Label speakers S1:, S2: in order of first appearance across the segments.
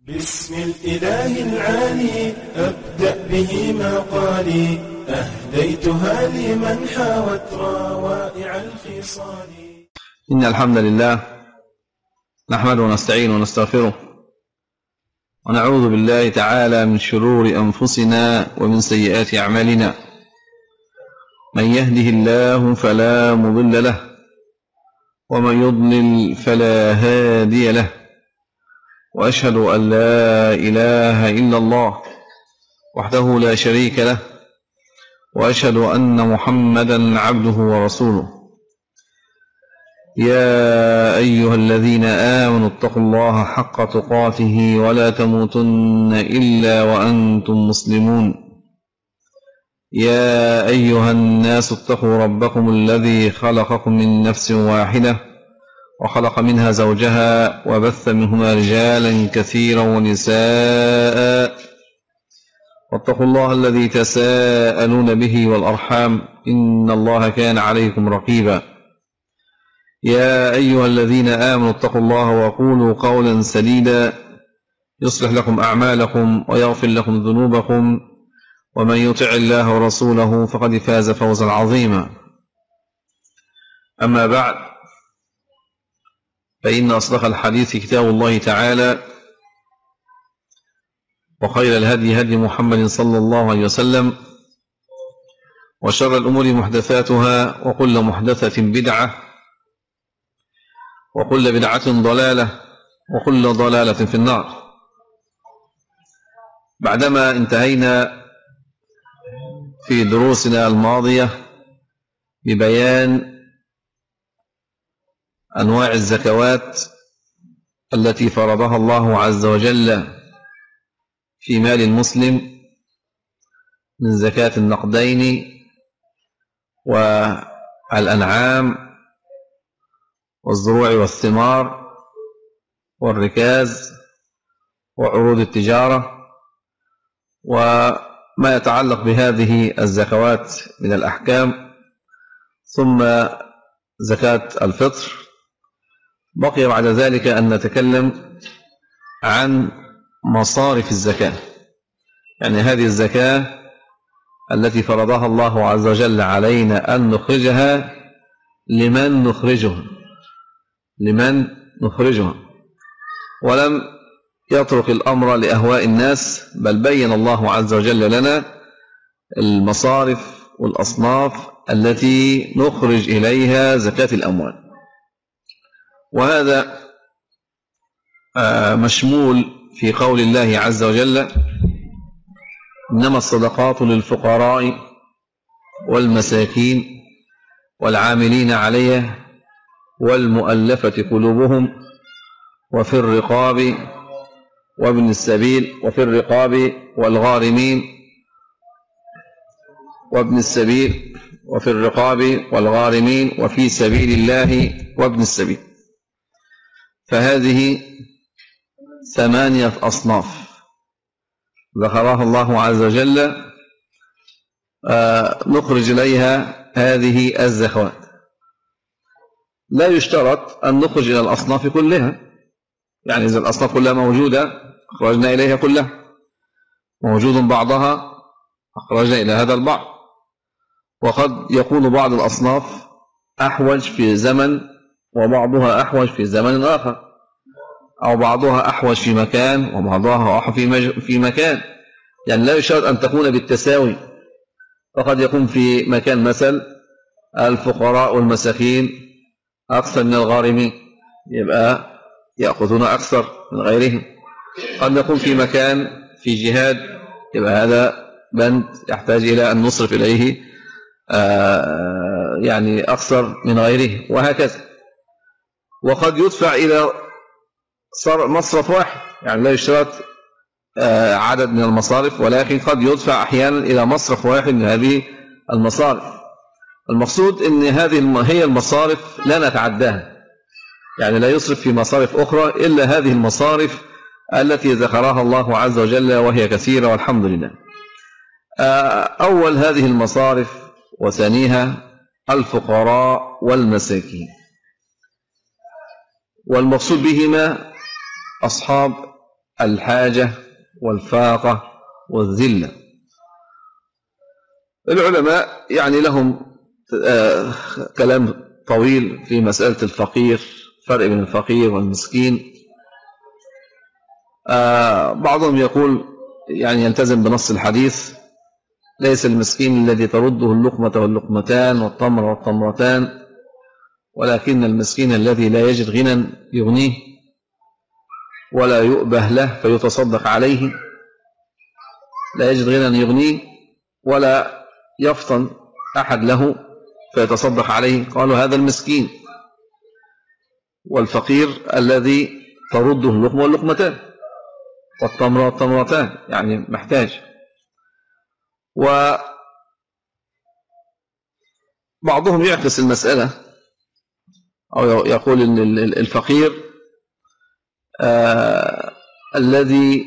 S1: بسم الإله العالي أبدأ به مقالي أهديتها لمن حاوت روائع الخصال
S2: إن الحمد لله نحمده ونستعين ونستغفره ونعوذ بالله تعالى من شرور أنفسنا ومن سيئات أعمالنا من يهده الله فلا مضل له ومن يضلل فلا هادي له وأشهد أن لا إله إلا الله وحده لا شريك له وأشهد أن محمدا عبده ورسوله يا أيها الذين آمنوا اتقوا الله حق تقاته ولا تموتن إلا وأنتم مسلمون يا أيها الناس اتقوا ربكم الذي خلقكم من نفس واحدة وخلق منها زوجها وبث منهما رجالا كثيرا ونساء واتقوا الله الذي تساءلون به والأرحام إن الله كان عليكم رقيبا يا أيها الذين آمنوا اتقوا الله وقولوا قولا سديدا يصلح لكم أعمالكم ويغفر لكم ذنوبكم ومن يطع الله ورسوله فقد فاز فوزا عظيما أما بعد فإن أصدق الحديث كتاب الله تعالى وخير الهدي هدي محمد صلى الله عليه وسلم وشر الأمور محدثاتها وكل محدثة بدعة وكل بدعة ضلالة وكل ضلالة في النار بعدما انتهينا في دروسنا الماضية ببيان أنواع الزكوات التي فرضها الله عز وجل في مال المسلم من زكاة النقدين والأنعام والزروع والثمار والركاز وعروض التجارة وما يتعلق بهذه الزكوات من الأحكام ثم زكاة الفطر بقي بعد ذلك أن نتكلم عن مصارف الزكاة يعني هذه الزكاة التي فرضها الله عز وجل علينا أن نخرجها لمن نخرجها لمن نخرجها ولم يترك الأمر لأهواء الناس بل بين الله عز وجل لنا المصارف والأصناف التي نخرج إليها زكاة الأموال وهذا مشمول في قول الله عز وجل إنما الصدقات للفقراء والمساكين والعاملين عليها والمؤلفة قلوبهم وفي الرقاب وابن السبيل وفي الرقاب والغارمين وابن السبيل وفي الرقاب والغارمين وفي سبيل الله وابن السبيل فهذه ثمانية أصناف ذكرها الله عز وجل نخرج إليها هذه الزكوات لا يشترط أن نخرج إلى الأصناف كلها يعني إذا الأصناف كلها موجودة أخرجنا إليها كلها موجود بعضها أخرجنا إلى هذا البعض وقد يكون بعض الأصناف أحوج في زمن وبعضها أحوج في زمن آخر أو بعضها أحوج في مكان وبعضها أحوج في, في مكان يعني لا يشترط أن تكون بالتساوي فقد يكون في مكان مثل الفقراء والمساكين أكثر من الغارمين يبقى يأخذون أكثر من غيرهم قد يكون في مكان في جهاد يبقى هذا بند يحتاج إلى أن نصرف إليه يعني أكثر من غيره وهكذا وقد يدفع إلى مصرف واحد يعني لا يشترط عدد من المصارف ولكن قد يدفع أحيانا إلى مصرف واحد من هذه المصارف المقصود أن هذه هي المصارف لا نتعداها يعني لا يصرف في مصارف أخرى إلا هذه المصارف التي ذكرها الله عز وجل وهي كثيرة والحمد لله أول هذه المصارف وثانيها الفقراء والمساكين والمقصود بهما أصحاب الحاجة والفاقة والذلة العلماء يعني لهم آه، كلام طويل في مسألة الفقير فرق بين الفقير والمسكين آه، بعضهم يقول يعني يلتزم بنص الحديث ليس المسكين الذي ترده اللقمة واللقمتان والتمر والتمرتان ولكن المسكين الذي لا يجد غنى يغنيه ولا يؤبه له فيتصدق عليه لا يجد غنى يغنيه ولا يفطن أحد له فيتصدق عليه قالوا هذا المسكين والفقير الذي ترده اللقمة واللقمتان والتمر والتمرتان يعني محتاج وبعضهم يعكس المسألة أو يقول أن الفقير آه الذي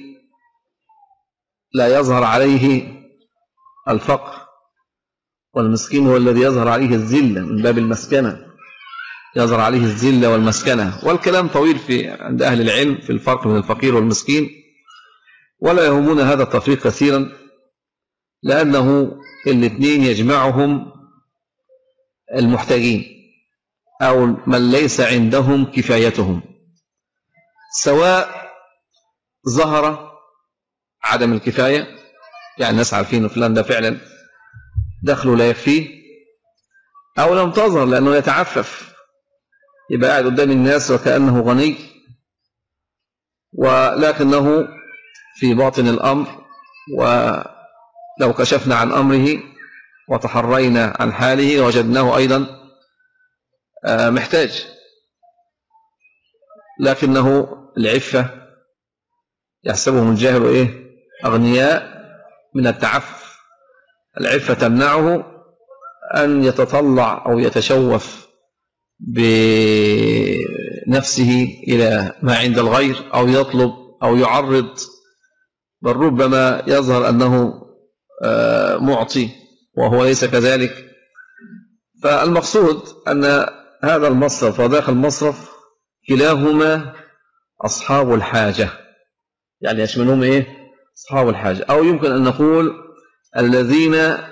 S2: لا يظهر عليه الفقر والمسكين هو الذي يظهر عليه الذلة من باب المسكنة يظهر عليه الذلة والمسكنة والكلام طويل في عند أهل العلم في الفرق بين الفقير والمسكين ولا يهمون هذا التفريق كثيرا لأنه الاثنين يجمعهم المحتاجين أو من ليس عندهم كفايتهم سواء ظهر عدم الكفاية يعني الناس عارفين فلان ده فعلا دخله لا يكفيه أو لم تظهر لأنه يتعفف يبقى قاعد قدام الناس وكأنه غني ولكنه في باطن الأمر ولو كشفنا عن أمره وتحرينا عن حاله وجدناه أيضا آه، محتاج لكنه العفة يحسبهم الجاهل إيه أغنياء من التعفف العفة تمنعه أن يتطلع أو يتشوف بنفسه إلى ما عند الغير أو يطلب أو يعرض بل ربما يظهر أنه آه، معطي وهو ليس كذلك فالمقصود أن هذا المصرف وداخل المصرف كلاهما أصحاب الحاجة يعني يشملهم إيه أصحاب الحاجة أو يمكن أن نقول الذين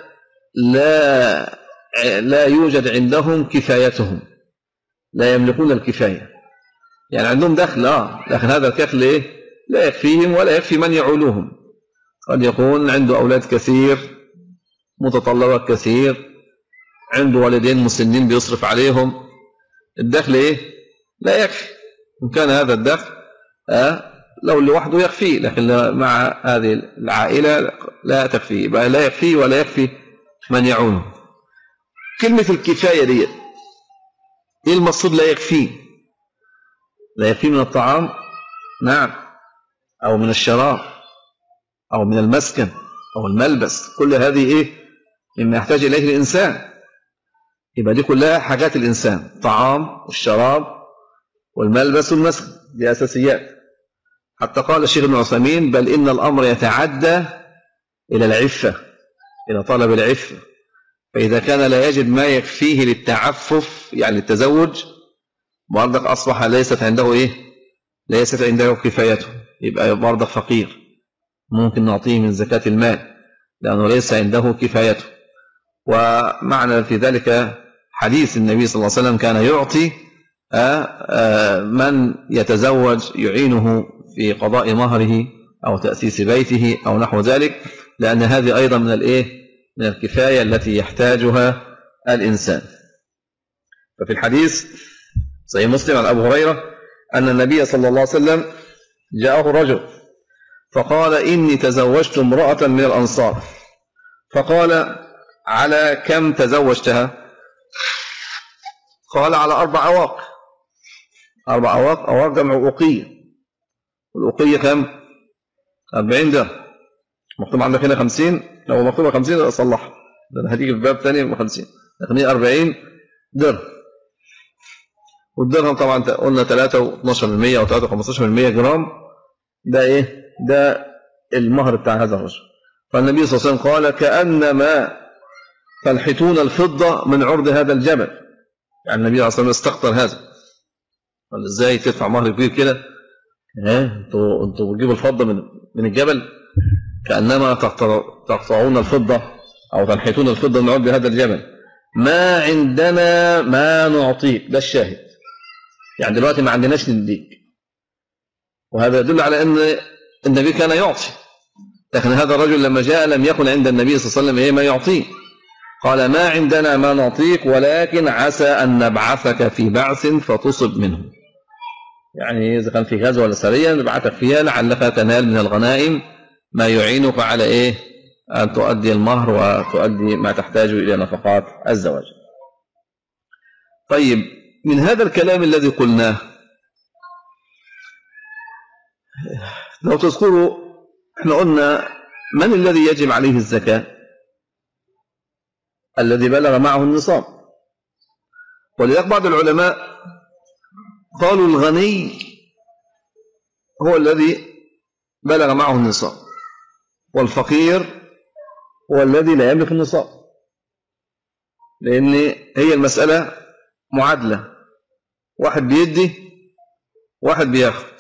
S2: لا لا يوجد عندهم كفايتهم لا يملكون الكفاية يعني عندهم دخل آه لكن هذا الدخل إيه لا يكفيهم ولا يكفي من يعولوهم قد يكون عنده أولاد كثير متطلبات كثير عنده والدين مسنين بيصرف عليهم الدخل إيه لا يكفي إن كان هذا الدخل آه لو لوحده يكفي لكن مع هذه العائلة لا تكفي يبقى لا يكفي ولا يكفي من يعونه كلمة الكفاية دي إيه المقصود لا يكفي لا يكفي من الطعام نعم أو من الشراب أو من المسكن أو الملبس كل هذه إيه مما يحتاج إليه الإنسان يبقى دي كلها حاجات الإنسان طعام والشراب والملبس والمسكن دي أساسيات حتى قال الشيخ ابن عثيمين بل إن الأمر يتعدى إلى العفة إلى طلب العفة فإذا كان لا يجد ما يكفيه للتعفف يعني التزوج برضك أصبح ليست عنده إيه ليست عنده كفايته يبقى برضك فقير ممكن نعطيه من زكاة المال لأنه ليس عنده كفايته ومعنى في ذلك حديث النبي صلى الله عليه وسلم كان يعطي آه، آه، من يتزوج يعينه في قضاء مهره أو تأسيس بيته أو نحو ذلك لأن هذه أيضا من الإيه من الكفاية التي يحتاجها الإنسان ففي الحديث صحيح مسلم عن أبو هريرة أن النبي صلى الله عليه وسلم جاءه رجل فقال إني تزوجت امرأة من الأنصار فقال على كم تزوجتها قال على أربع أواق أربع أواق أواق جمع أوقية والأوقية كم 40 درهم مكتوب عندك هنا 50 لو مكتوبة 50 أصلحها لأن هتيجي في باب ثاني 50 لكن هي 40 درهم والدرهم طبعا قلنا 3 و12% أو 3 و15% جرام ده إيه ده المهر بتاع هذا الرجل فالنبي صلى الله عليه وسلم قال كأنما تنحتون الفضة من عرض هذا الجبل يعني النبي صلى الله عليه وسلم استقطر هذا قال ازاي تدفع مهر كبير كده انتوا انتوا بتجيبوا الفضة من من الجبل كأنما تقطعون الفضة أو تنحتون الفضة من عود بهذا الجبل ما عندنا ما نعطيك ده الشاهد يعني دلوقتي ما عندناش نديك وهذا يدل على أن النبي كان يعطي لكن هذا الرجل لما جاء لم يكن عند النبي صلى الله عليه وسلم إيه ما يعطيه قال ما عندنا ما نعطيك ولكن عسى أن نبعثك في بعث فتصب منه يعني إذا كان في غزوة ولا سرية نبعثك فيها لعلك تنال من الغنائم ما يعينك على إيه أن تؤدي المهر وتؤدي ما تحتاج إلى نفقات الزواج طيب من هذا الكلام الذي قلناه لو تذكروا احنا قلنا من الذي يجب عليه الزكاة الذي بلغ معه النصاب ولذلك بعض العلماء قالوا الغني هو الذي بلغ معه النصاب والفقير هو الذي لا يملك النصاب لأن هي المسألة معادلة واحد بيدي واحد بياخد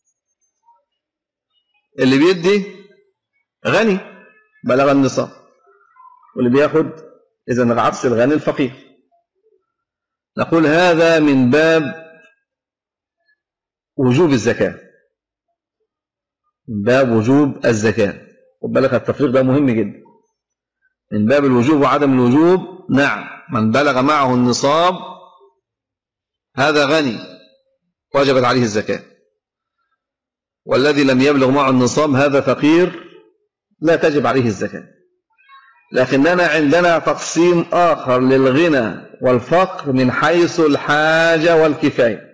S2: اللي بيدي غني بلغ النصاب واللي بياخد إذا العكس الغني الفقير نقول هذا من باب وجوب الزكاة من باب وجوب الزكاة وبلغ التفريق ده مهم جدا من باب الوجوب وعدم الوجوب نعم من بلغ معه النصاب هذا غني وجبت عليه الزكاة والذي لم يبلغ معه النصاب هذا فقير لا تجب عليه الزكاة لكننا عندنا تقسيم آخر للغنى والفقر من حيث الحاجة والكفاية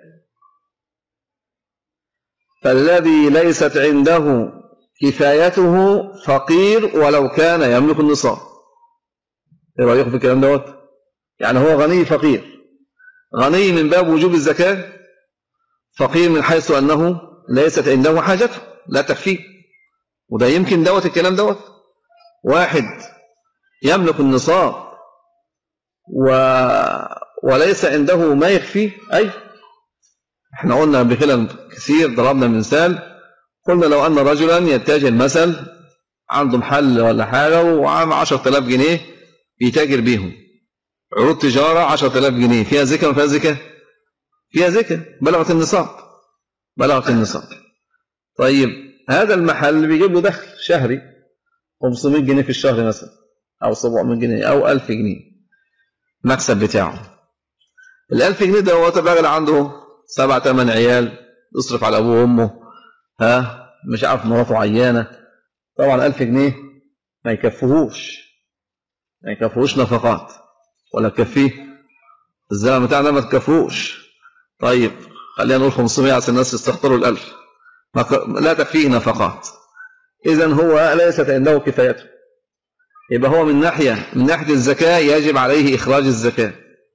S2: فالذي ليست عنده كفايته فقير ولو كان يملك النصاب ايه رايكم في الكلام دوت يعني هو غني فقير غني من باب وجوب الزكاه فقير من حيث انه ليست عنده حاجته لا تكفيه وده يمكن دوت الكلام دوت واحد يملك النصاب و... وليس عنده ما يكفيه أي احنا قلنا بكلام كثير ضربنا مثال قلنا لو أن رجلا يتاجر مثل عنده محل ولا حاجة وعام 10000 جنيه بيتاجر بيهم عروض تجارة 10000 جنيه فيها زكاة ولا فيها زكاة فيها زكاة بلغت النصاب بلغت النصاب طيب هذا المحل بيجيب له دخل شهري 500 جنيه في الشهر مثلا أو 700 جنيه أو 1000 جنيه مكسب بتاعه ال 1000 جنيه ده هو بقى عنده سبع ثمان عيال يصرف على أبوه وأمه ها مش عارف مراته عيانة طبعا 1000 جنيه ما يكفهوش ما يكفوش نفقات ولا كفيه الزمن بتاعنا ما تكفوش طيب خلينا نقول 500 عشان الناس يستخطروا الألف لا تكفيه نفقات إذا هو ليست عنده كفايته يبقى هو من ناحية من ناحية الزكاة يجب عليه إخراج الزكاة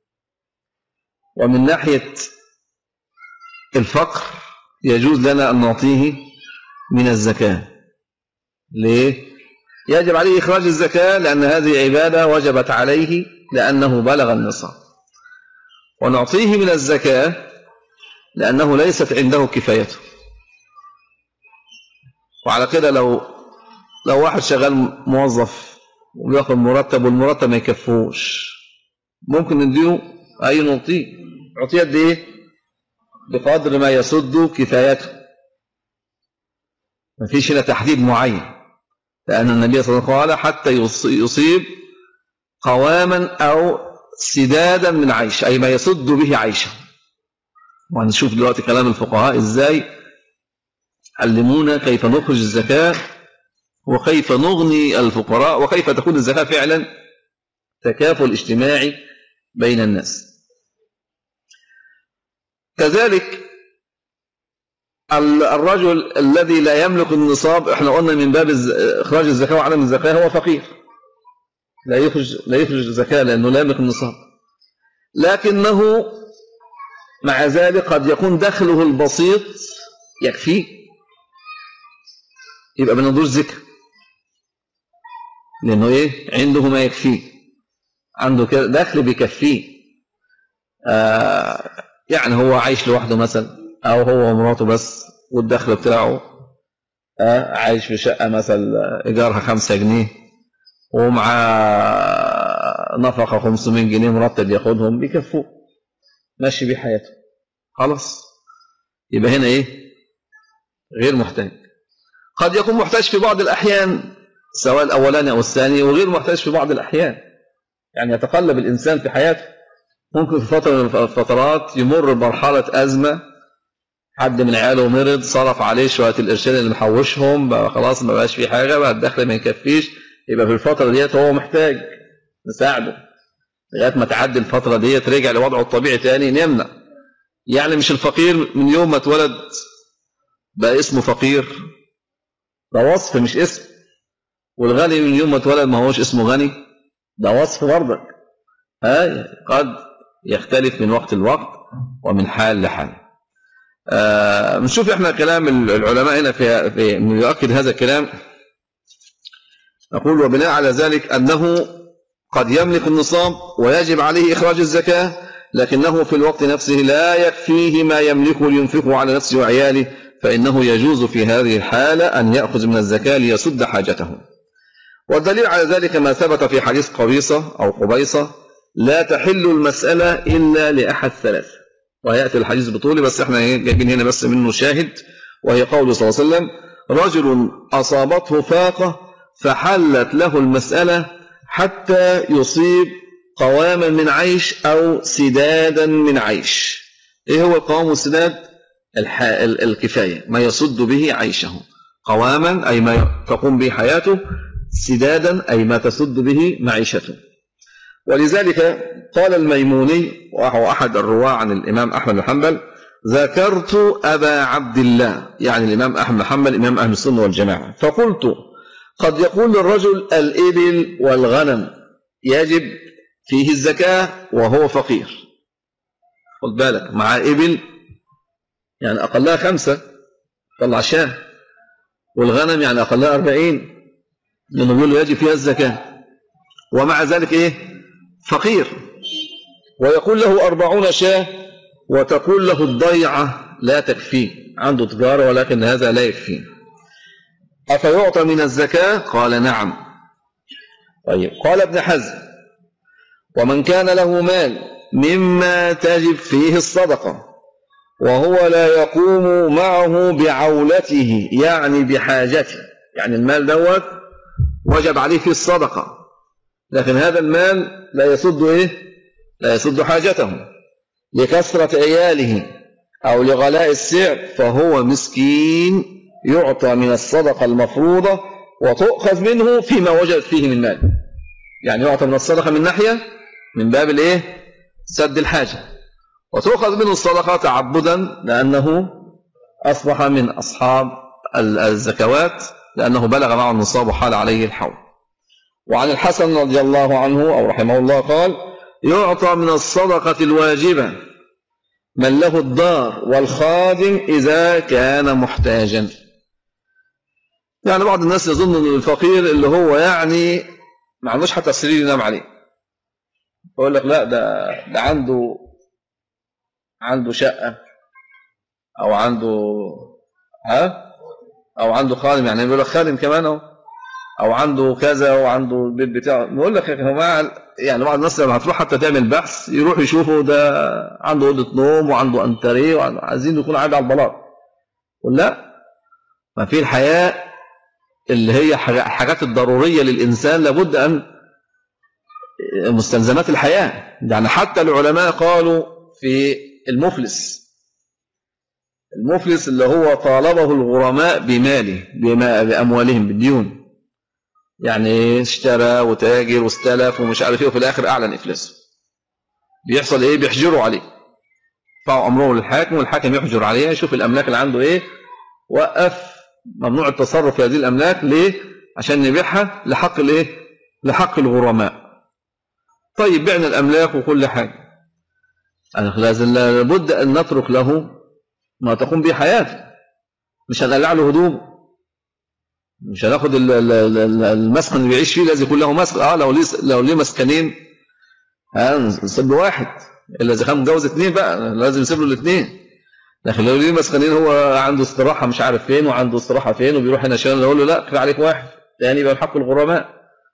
S2: ومن ناحية الفقر يجوز لنا أن نعطيه من الزكاة ليه؟ يجب عليه إخراج الزكاة لأن هذه عبادة وجبت عليه لأنه بلغ النصاب ونعطيه من الزكاة لأنه ليست عنده كفايته وعلى كده لو لو واحد شغال موظف وبياخد مرتب والمرتب ما يكفوش ممكن نديه أي نعطيه نعطيه قد إيه؟ بقدر ما يسد كفايته ما فيش هنا تحديد معين لأن النبي صلى الله عليه وسلم قال حتى يصيب قواما أو سدادا من عيش أي ما يسد به عيشه وهنشوف دلوقتي كلام الفقهاء إزاي علمونا كيف نخرج الزكاة وكيف نغني الفقراء وكيف تكون الزكاة فعلا تكافل اجتماعي بين الناس كذلك الرجل الذي لا يملك النصاب احنا قلنا من باب اخراج الزكاه وعدم الزكاه هو فقير لا يخرج لا يخرج الزكاه لانه لا يملك النصاب لكنه مع ذلك قد يكون دخله البسيط يكفيه يبقى ما ندوش زكاه لانه ايه عنده ما يكفيه عنده كده دخل بيكفيه آه يعني هو عايش لوحده مثلا أو هو ومراته بس والدخل بتاعه آه، عايش في شقة مثلا إيجارها خمسة جنيه ومع نفقة 500 جنيه مرتب ياخدهم بيكفوه ماشي بيه حياته خلاص يبقى هنا إيه غير محتاج قد يكون محتاج في بعض الأحيان سواء الأولاني أو الثاني وغير محتاج في بعض الأحيان يعني يتقلب الإنسان في حياته ممكن في فترة من الفترات يمر بمرحلة أزمة حد من عياله مرض صرف عليه شوية القرشين اللي محوشهم بقى خلاص ما بقاش فيه حاجة بقى الدخل ما يكفيش يبقى في الفترة ديت هو محتاج نساعده لغاية ما تعدي الفترة ديت رجع لوضعه الطبيعي تاني نمنع يعني مش الفقير من يوم ما اتولد بقى اسمه فقير ده وصف مش اسم والغني من يوم ما اتولد ما هوش اسمه غني ده وصف برضك ها قد يختلف من وقت لوقت ومن حال لحال آه نشوف احنا كلام العلماء هنا في, في يؤكد هذا الكلام نقول وبناء على ذلك أنه قد يملك النصاب ويجب عليه إخراج الزكاة لكنه في الوقت نفسه لا يكفيه ما يملكه لينفقه على نفسه وعياله فإنه يجوز في هذه الحالة أن يأخذ من الزكاة ليسد حاجته والدليل على ذلك ما ثبت في حديث قبيصة أو قبيصة لا تحل المسألة إلا لأحد ثلاث ويأتي الحديث بطوله بس احنا جايبين هنا بس منه شاهد وهي قوله صلى الله عليه وسلم رجل أصابته فاقة فحلت له المسألة حتى يصيب قواما من عيش أو سدادا من عيش إيه هو القوام والسداد الكفاية ما يصد به عيشه قواما أي ما تقوم به حياته سدادا أي ما تسد به معيشته ولذلك قال الميموني وهو أحد الرواة عن الإمام أحمد بن حنبل ذكرت أبا عبد الله يعني الإمام أحمد بن حنبل إمام أهل السنة والجماعة فقلت قد يقول للرجل الإبل والغنم يجب فيه الزكاة وهو فقير خد بالك مع إبل يعني أقلها خمسة طلع شاه والغنم يعني أقلها أربعين لأنه يقول له يجب فيها الزكاة ومع ذلك إيه فقير ويقول له أربعون شاه وتقول له الضيعة لا تكفيه عنده تجارة ولكن هذا لا يكفيه أفيعطى من الزكاة قال نعم طيب قال ابن حزم ومن كان له مال مما تجب فيه الصدقة وهو لا يقوم معه بعولته يعني بحاجته يعني المال دوت وجب عليه فيه الصدقة لكن هذا المال لا يسد إيه؟ لا يسد حاجته لكثرة عياله أو لغلاء السعر فهو مسكين يعطى من الصدقة المفروضة وتؤخذ منه فيما وجدت فيه من مال يعني يعطى من الصدقة من ناحية من باب الايه سد الحاجة وتؤخذ منه الصدقة تعبدا لأنه أصبح من أصحاب الزكوات لأنه بلغ معه النصاب وحال عليه الحول وعن الحسن رضي الله عنه أو رحمه الله قال يعطى من الصدقة الواجبة من له الدار والخادم إذا كان محتاجا يعني بعض الناس يظن أن الفقير اللي هو يعني ما عندوش حتى سرير ينام عليه يقول لك لا ده ده عنده عنده شقة أو عنده ها او عنده خادم يعني بيقول لك خادم كمان اهو او عنده كذا وعنده البيت بتاعه بقول لك يا جماعه يعني بعض الناس لما هتروح حتى تعمل بحث يروح يشوفوا ده عنده اوضه نوم وعنده انتريه وعايزين يكون قاعد على البلاط قول لا ما في الحياه اللي هي حاجات الضروريه للانسان لابد ان مستلزمات الحياه يعني حتى العلماء قالوا في المفلس المفلس اللي هو طالبه الغرماء بماله بأموالهم بالديون يعني اشترى وتاجر واستلف ومش عارف ايه وفي الاخر اعلن افلاسه بيحصل ايه بيحجروا عليه يرفعوا امره للحاكم والحاكم يحجر عليه يشوف الاملاك اللي عنده ايه وقف ممنوع التصرف في هذه الاملاك ليه عشان نبيعها لحق الايه لحق الغرماء طيب بعنا الاملاك وكل حاجه لازم لابد ان نترك له ما تقوم به حياته مش هنقلع له هدومه مش هناخد المسكن اللي بيعيش فيه لازم يكون له مسكن اه لو ليه لو ليه مسكنين هنسيب له واحد الا اذا كان متجوز اثنين بقى لازم نسيب له الاثنين لكن لو ليه مسكنين هو عنده استراحة مش عارف فين وعنده استراحة فين وبيروح هنا عشان نقول له لا كفاية عليك واحد يعني يبقى الحق الغرماء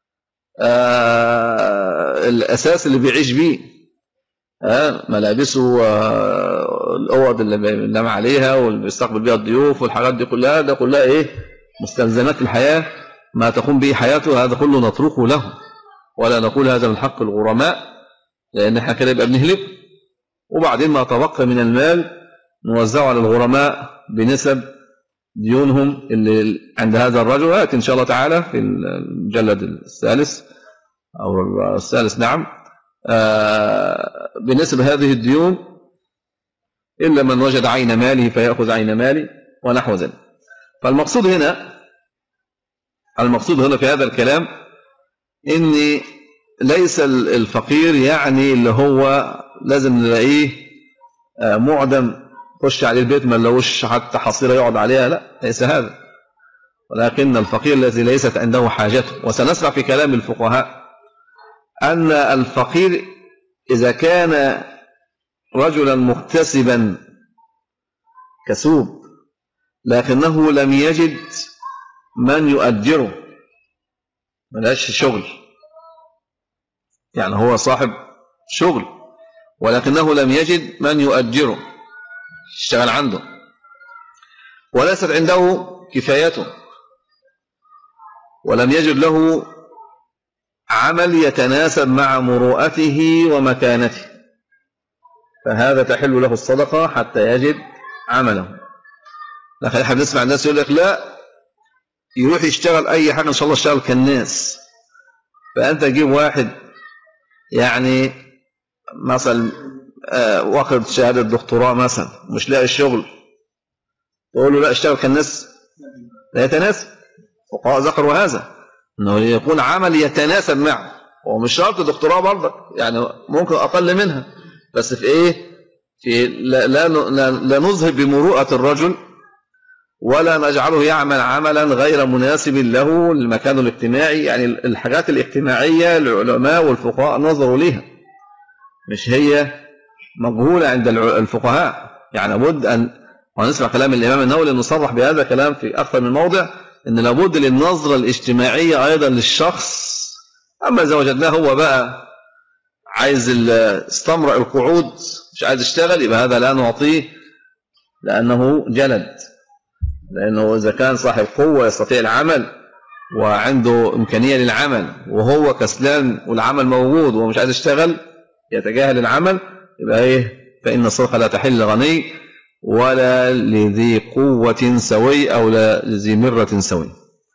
S2: آه الأساس اللي بيعيش بيه آه ملابسه آه الأوض اللي بينام عليها واللي بيستقبل بيها الضيوف والحاجات دي كلها ده كلها إيه مستلزمات الحياة ما تقوم به حياته هذا كله نتركه له ولا نقول هذا من حق الغرماء لأن احنا كده يبقى بنهلك وبعدين ما تبقى من المال نوزعه على الغرماء بنسب ديونهم اللي عند هذا الرجل يأتي إن شاء الله تعالى في المجلد الثالث أو الثالث نعم آه، بنسب هذه الديون إلا من وجد عين ماله فيأخذ عين ماله ونحو ذلك فالمقصود هنا المقصود هنا في هذا الكلام إن ليس الفقير يعني اللي هو لازم نلاقيه آه، معدم خش عليه البيت ما نلاقوش حتى حصيرة يقعد عليها لا ليس هذا ولكن الفقير الذي ليست عنده حاجته وسنسمع في كلام الفقهاء أن الفقير إذا كان رجلا مكتسبا كسوب لكنه لم يجد من يؤجره ملاش شغل يعني هو صاحب شغل ولكنه لم يجد من يؤجره اشتغل عنده وليست عنده كفايته ولم يجد له عمل يتناسب مع مروءته ومكانته فهذا تحل له الصدقة حتى يجد عمله لكن احنا بنسمع الناس يقول لك لا يروح يشتغل أي حاجة إن شاء الله اشتغل كالناس فأنت تجيب واحد يعني مثلا آه، واخد شهادة دكتوراه مثلا مش لاقي الشغل تقول له لا اشتغل كالناس لا يتناسب فقهاء ذكروا هذا انه يكون عمل يتناسب معه هو مش شرط دكتوراه برضك يعني ممكن اقل منها بس في ايه في لا, لا, لا نظهر بمروءة الرجل ولا نجعله يعمل عملا غير مناسب له لمكانه الاجتماعي يعني الحاجات الاجتماعية العلماء والفقهاء نظروا ليها مش هي مجهولة عند الفقهاء يعني لابد أن ونسمع كلام الإمام النووي لأنه صرح بهذا كلام في أكثر من موضع أن لابد للنظرة الاجتماعية أيضا للشخص أما إذا وجدناه هو بقى عايز استمرأ القعود مش عايز يشتغل يبقى هذا لا نعطيه لأنه جلد لأنه إذا كان صاحب قوة يستطيع العمل وعنده إمكانية للعمل وهو كسلان والعمل موجود ومش عايز يشتغل يتجاهل العمل يبقى إيه فإن الصدقة لا تحل غني ولا لذي قوة سوي أو لذي مرة سوي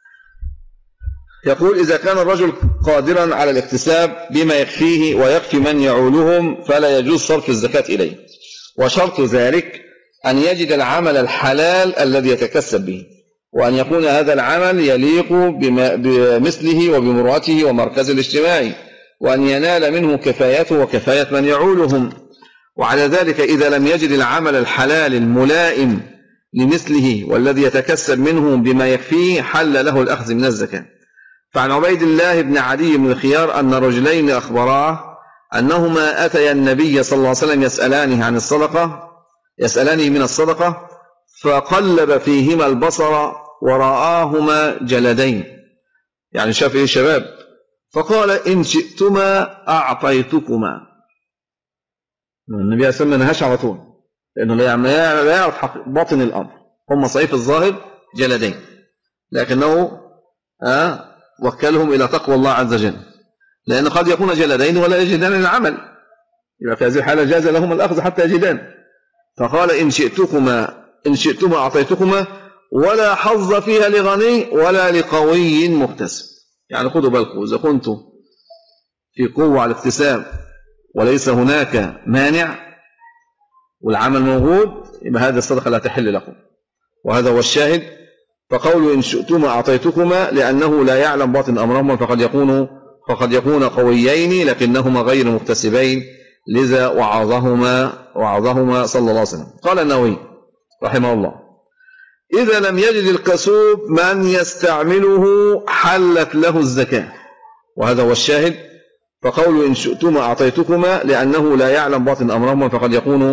S2: يقول إذا كان الرجل قادرا على الاكتساب بما يكفيه ويكفي من يعولهم فلا يجوز صرف الزكاة إليه وشرط ذلك أن يجد العمل الحلال الذي يتكسب به وأن يكون هذا العمل يليق بمثله وبمرأته ومركز الاجتماعي وأن ينال منه كفايته وكفاية من يعولهم وعلى ذلك إذا لم يجد العمل الحلال الملائم لمثله والذي يتكسب منه بما يكفيه حل له الأخذ من الزكاة فعن عبيد الله بن عدي بن الخيار أن رجلين أخبراه أنهما أتيا النبي صلى الله عليه وسلم يسألانه عن الصدقة يسألانه من الصدقة فقلب فيهما البصر ورآهما جلدين يعني شاف إيه شباب فقال إن شئتما أعطيتكما النبي عليه الصلاة نهاش على طول لأنه لا يعرف باطن الأمر هم صعيف الظاهر جلدين لكنه آه وكلهم إلى تقوى الله عز وجل لأن قد يكون جلدين ولا يجدان العمل يبقى في هذه الحالة جاز لهم الأخذ حتى يجدان فقال إن شئتكما إن شئتما أعطيتكما ولا حظ فيها لغني ولا لقوي مكتسب يعني خذوا بالكم إذا كنتم في قوة على الاكتساب وليس هناك مانع والعمل موجود يبقى هذه الصدقة لا تحل لكم وهذا هو الشاهد فقول إن شئتما أعطيتكما لأنه لا يعلم باطن أمرهما فقد يكون فقد يكون قويين لكنهما غير مكتسبين لذا وعظهما وعظهما صلى الله عليه وسلم قال النووي رحمه الله إذا لم يجد الكسوب من يستعمله حلت له الزكاة وهذا هو الشاهد فقول إن شئتما أعطيتكما لأنه لا يعلم باطن أمرهما فقد يكون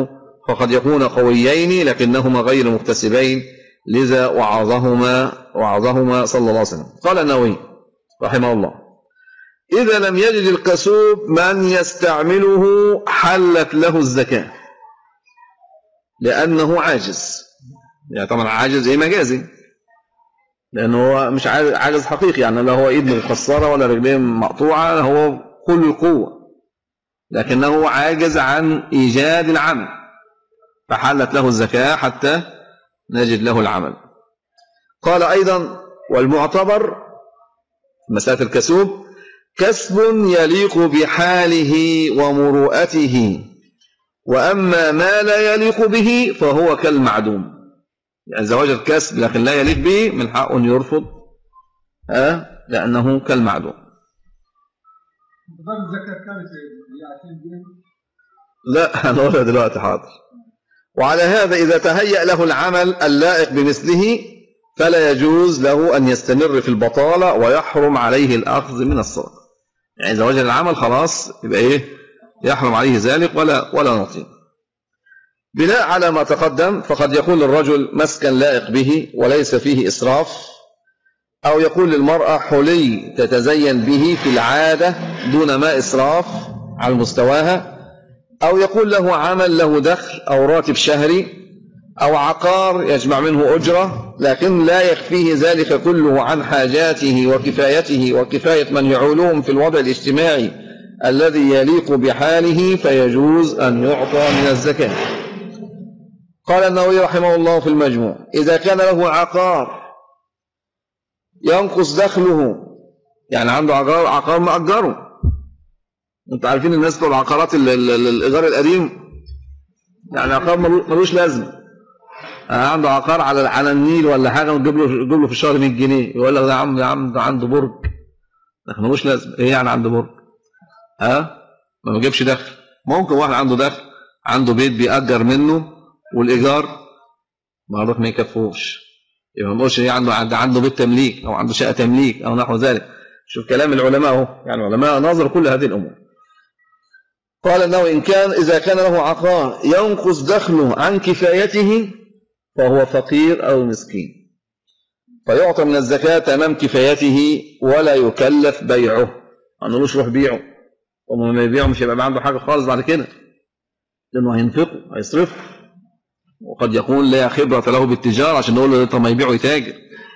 S2: فقد يكون قويين لكنهما غير مكتسبين لذا وعظهما وعظهما صلى الله عليه وسلم قال النووي رحمه الله إذا لم يجد الكسوب من يستعمله حلت له الزكاة لأنه عاجز يعني طبعا عاجز إيه مجازي لأنه هو مش عاجز حقيقي يعني لا هو إيد مكسرة ولا رجلين مقطوعة هو كل القوة لكنه عاجز عن إيجاد العمل فحلت له الزكاة حتى نجد له العمل قال أيضا والمعتبر مسألة الكسوب كسب يليق بحاله ومروءته وأما ما لا يليق به فهو كالمعدوم يعني زواج الكسب لكن لا يليق به من حق أن يرفض أه؟ لأنه كالمعدوم الزكاة كانت لا هنقولها دلوقتي حاضر وعلى هذا إذا تهيأ له العمل اللائق بمثله فلا يجوز له أن يستمر في البطالة ويحرم عليه الأخذ من الصدقة يعني إذا وجد العمل خلاص يبقى إيه يحرم عليه ذلك ولا ولا نطيق بناء على ما تقدم فقد يكون للرجل مسكن لائق به وليس فيه إسراف أو يقول للمرأة حلي تتزين به في العادة دون ما إسراف على مستواها أو يقول له عمل له دخل أو راتب شهري أو عقار يجمع منه أجرة لكن لا يكفيه ذلك كله عن حاجاته وكفايته وكفاية من يعولهم في الوضع الاجتماعي الذي يليق بحاله فيجوز أن يعطى من الزكاة قال النووي رحمه الله في المجموع إذا كان له عقار ينقص دخله يعني عنده عقار عقار مأجره انتوا عارفين الناس بتوع العقارات الايجار القديم يعني عقار ملوش لازمه آه، عنده عقار على على النيل ولا حاجه وتجيب له تجيب له في الشهر 100 جنيه يقول لك ده يا عم يا عم ده عنده برج لكن ملوش لازمه ايه يعني عنده برج ها أه؟ ما بيجيبش دخل ممكن واحد عنده دخل عنده بيت بيأجر منه والايجار معروف ما يكفوش يبقى ما نقولش ايه عنده عنده بيت تمليك او عنده شقه تمليك او نحو ذلك شوف كلام العلماء اهو يعني العلماء نظروا كل هذه الامور قال أنه إن كان إذا كان له عقار ينقص دخله عن كفايته فهو فقير أو مسكين فيعطى من الزكاة تمام كفايته ولا يكلف بيعه ما نقولوش روح بيعه وما ما يبيعه مش هيبقى عنده حاجة خالص بعد كده لأنه هينفقه هيصرفه وقد يكون لا خبرة له بالتجارة عشان نقول له طب ما يبيعه يتاجر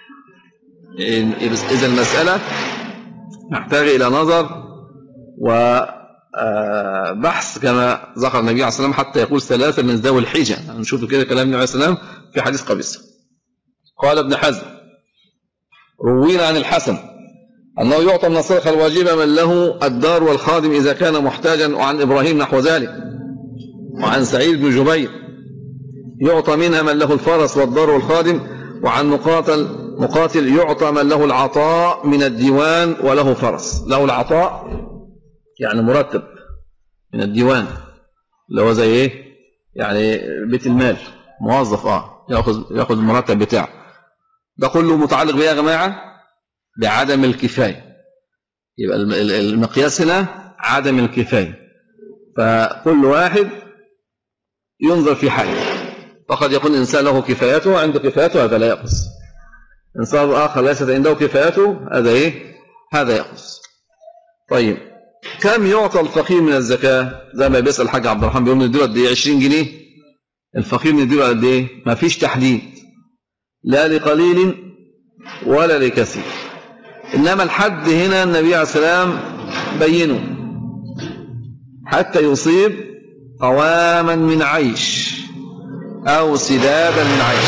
S2: إذا المسألة محتاجة إلى نظر و آه، بحث كما ذكر النبي عليه الصلاة والسلام حتى يقول ثلاثة من ذوي الحجة نشوف كده كلام النبي عليه الصلاة والسلام في حديث قبيصة قال ابن حزم روينا عن الحسن أنه يعطى من الصدقة الواجبة من له الدار والخادم إذا كان محتاجا وعن إبراهيم نحو ذلك وعن سعيد بن جبير يعطى منها من له الفرس والدار والخادم وعن مقاتل مقاتل يعطى من له العطاء من الديوان وله فرس له العطاء يعني مرتب من الديوان اللي هو زي ايه يعني بيت المال موظف اه ياخذ ياخذ المرتب بتاعه ده كله متعلق بايه يا جماعه بعدم الكفايه يبقى المقياس هنا عدم الكفايه فكل واحد ينظر في حاله فقد يكون انسان له كفايته عنده كفايته هذا لا يقص انسان اخر ليست عنده كفايته هذا ايه هذا يقص طيب كم يعطى الفقير من الزكاة زي ما بيسأل الحاج عبد الرحمن بيقول نديله قد ايه 20 جنيه الفقير نديله قد ايه ما فيش تحديد لا لقليل ولا لكثير إنما الحد هنا النبي عليه السلام بينه حتى يصيب قواما من عيش أو سدادا من عيش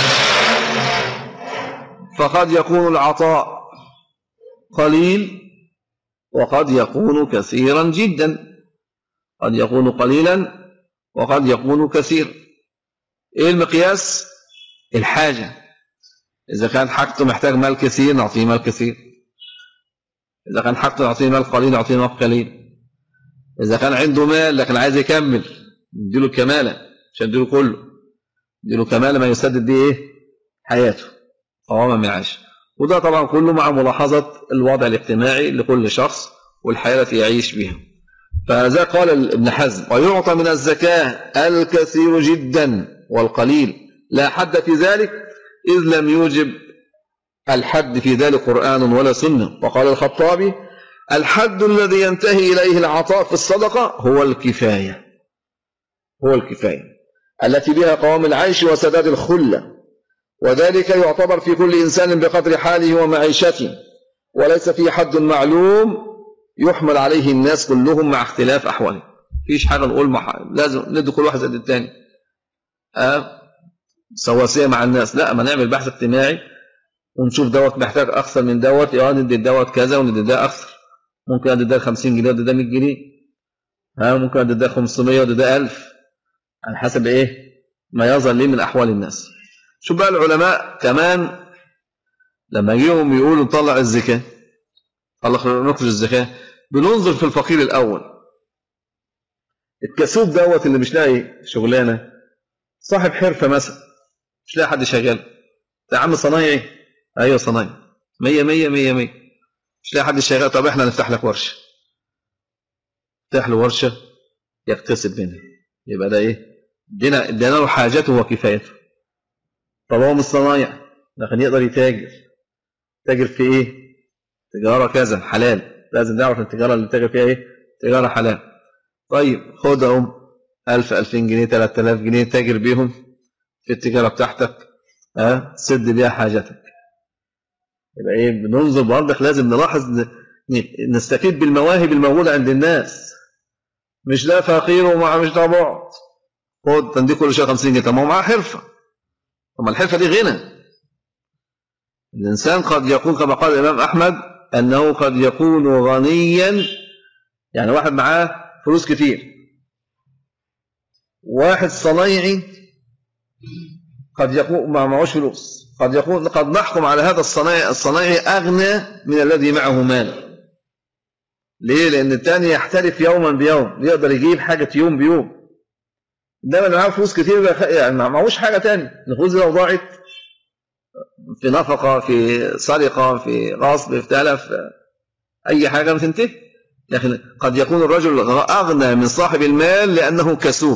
S2: فقد يكون العطاء قليل وقد يكون كثيرا جدا قد يكون قليلا وقد يكون كثيرا ايه المقياس الحاجة إذا كان حاجته محتاج مال كثير نعطيه مال كثير إذا كان حاجته نعطيه مال قليل نعطيه مال قليل إذا كان عنده مال لكن عايز يكمل نديله كمالة عشان نديله كله نديله كمالة ما يسدد بيه إيه حياته قواما من عيشه وده طبعا كله مع ملاحظة الوضع الاجتماعي لكل شخص والحياة التي يعيش بها فهذا قال ابن حزم ويعطى من الزكاة الكثير جدا والقليل لا حد في ذلك إذ لم يوجب الحد في ذلك قرآن ولا سنة وقال الخطابي الحد الذي ينتهي إليه العطاء في الصدقة هو الكفاية هو الكفاية التي بها قوام العيش وسداد الخلة وذلك يعتبر في كل إنسان بقدر حاله ومعيشته وليس في حد معلوم يحمل عليه الناس كلهم مع اختلاف أحوالهم فيش حاجة نقول مع لازم ندي كل واحد زي الثاني أه؟ سواسية مع الناس لا ما نعمل بحث اجتماعي ونشوف دوت محتاج أكثر من دوت اه ندي دوت كذا وندي ده أكثر ممكن أدي ده 50 جنيه ودي ده 100 جنيه ها ممكن أدي ده 500 ودي ده 1000 على حسب إيه ما يظهر لي من أحوال الناس شوف بقى العلماء كمان لما يجيهم يقولوا نطلع الزكاة الله نخرج الزكاة بننظر في الفقير الأول الكسوب دوت اللي مش لاقي شغلانة صاحب حرفة مثلا مش لاقي حد شغال يا عم صنايعي ايوه صنايعي مية مية مية مية مش لاقي حد شغال طب احنا نفتح لك ورشة نفتح له ورشة يكتسب منها يبقى ده ايه ادينا ادينا له حاجته وكفايته طب هو مش صنايع لكن يقدر يتاجر تاجر في ايه تجارة كذا حلال لازم نعرف التجارة اللي تاجر فيها ايه تجارة حلال طيب خدهم 1000 2000 جنيه 3000 جنيه تاجر بيهم في التجارة بتاعتك ها سد بيها حاجتك يبقى ايه بننظر برضك لازم نلاحظ نستفيد بالمواهب الموجودة عند الناس مش لا فقير ومع مش ده بعد خد تندي كل شيء 50 جنيه طب ما هو معاه حرفة طب ما الحرفة دي غنى الإنسان قد يكون كما قال الإمام أحمد أنه قد يكون غنيا يعني واحد معاه فلوس كتير واحد صنايعي قد يكون ما معهوش فلوس قد يكون قد نحكم على هذا الصنايعي الصنايعي أغنى من الذي معه مال ليه؟ لأن الثاني يحترف يوما بيوم يقدر يجيب حاجة يوم بيوم إنما اللي معاه فلوس كتير يعني ما معهوش حاجة تاني الفلوس لو ضاعت في نفقة في سرقة في غصب في تلف أي حاجة بتنتهي لكن قد يكون الرجل أغنى من صاحب المال لأنه كسوب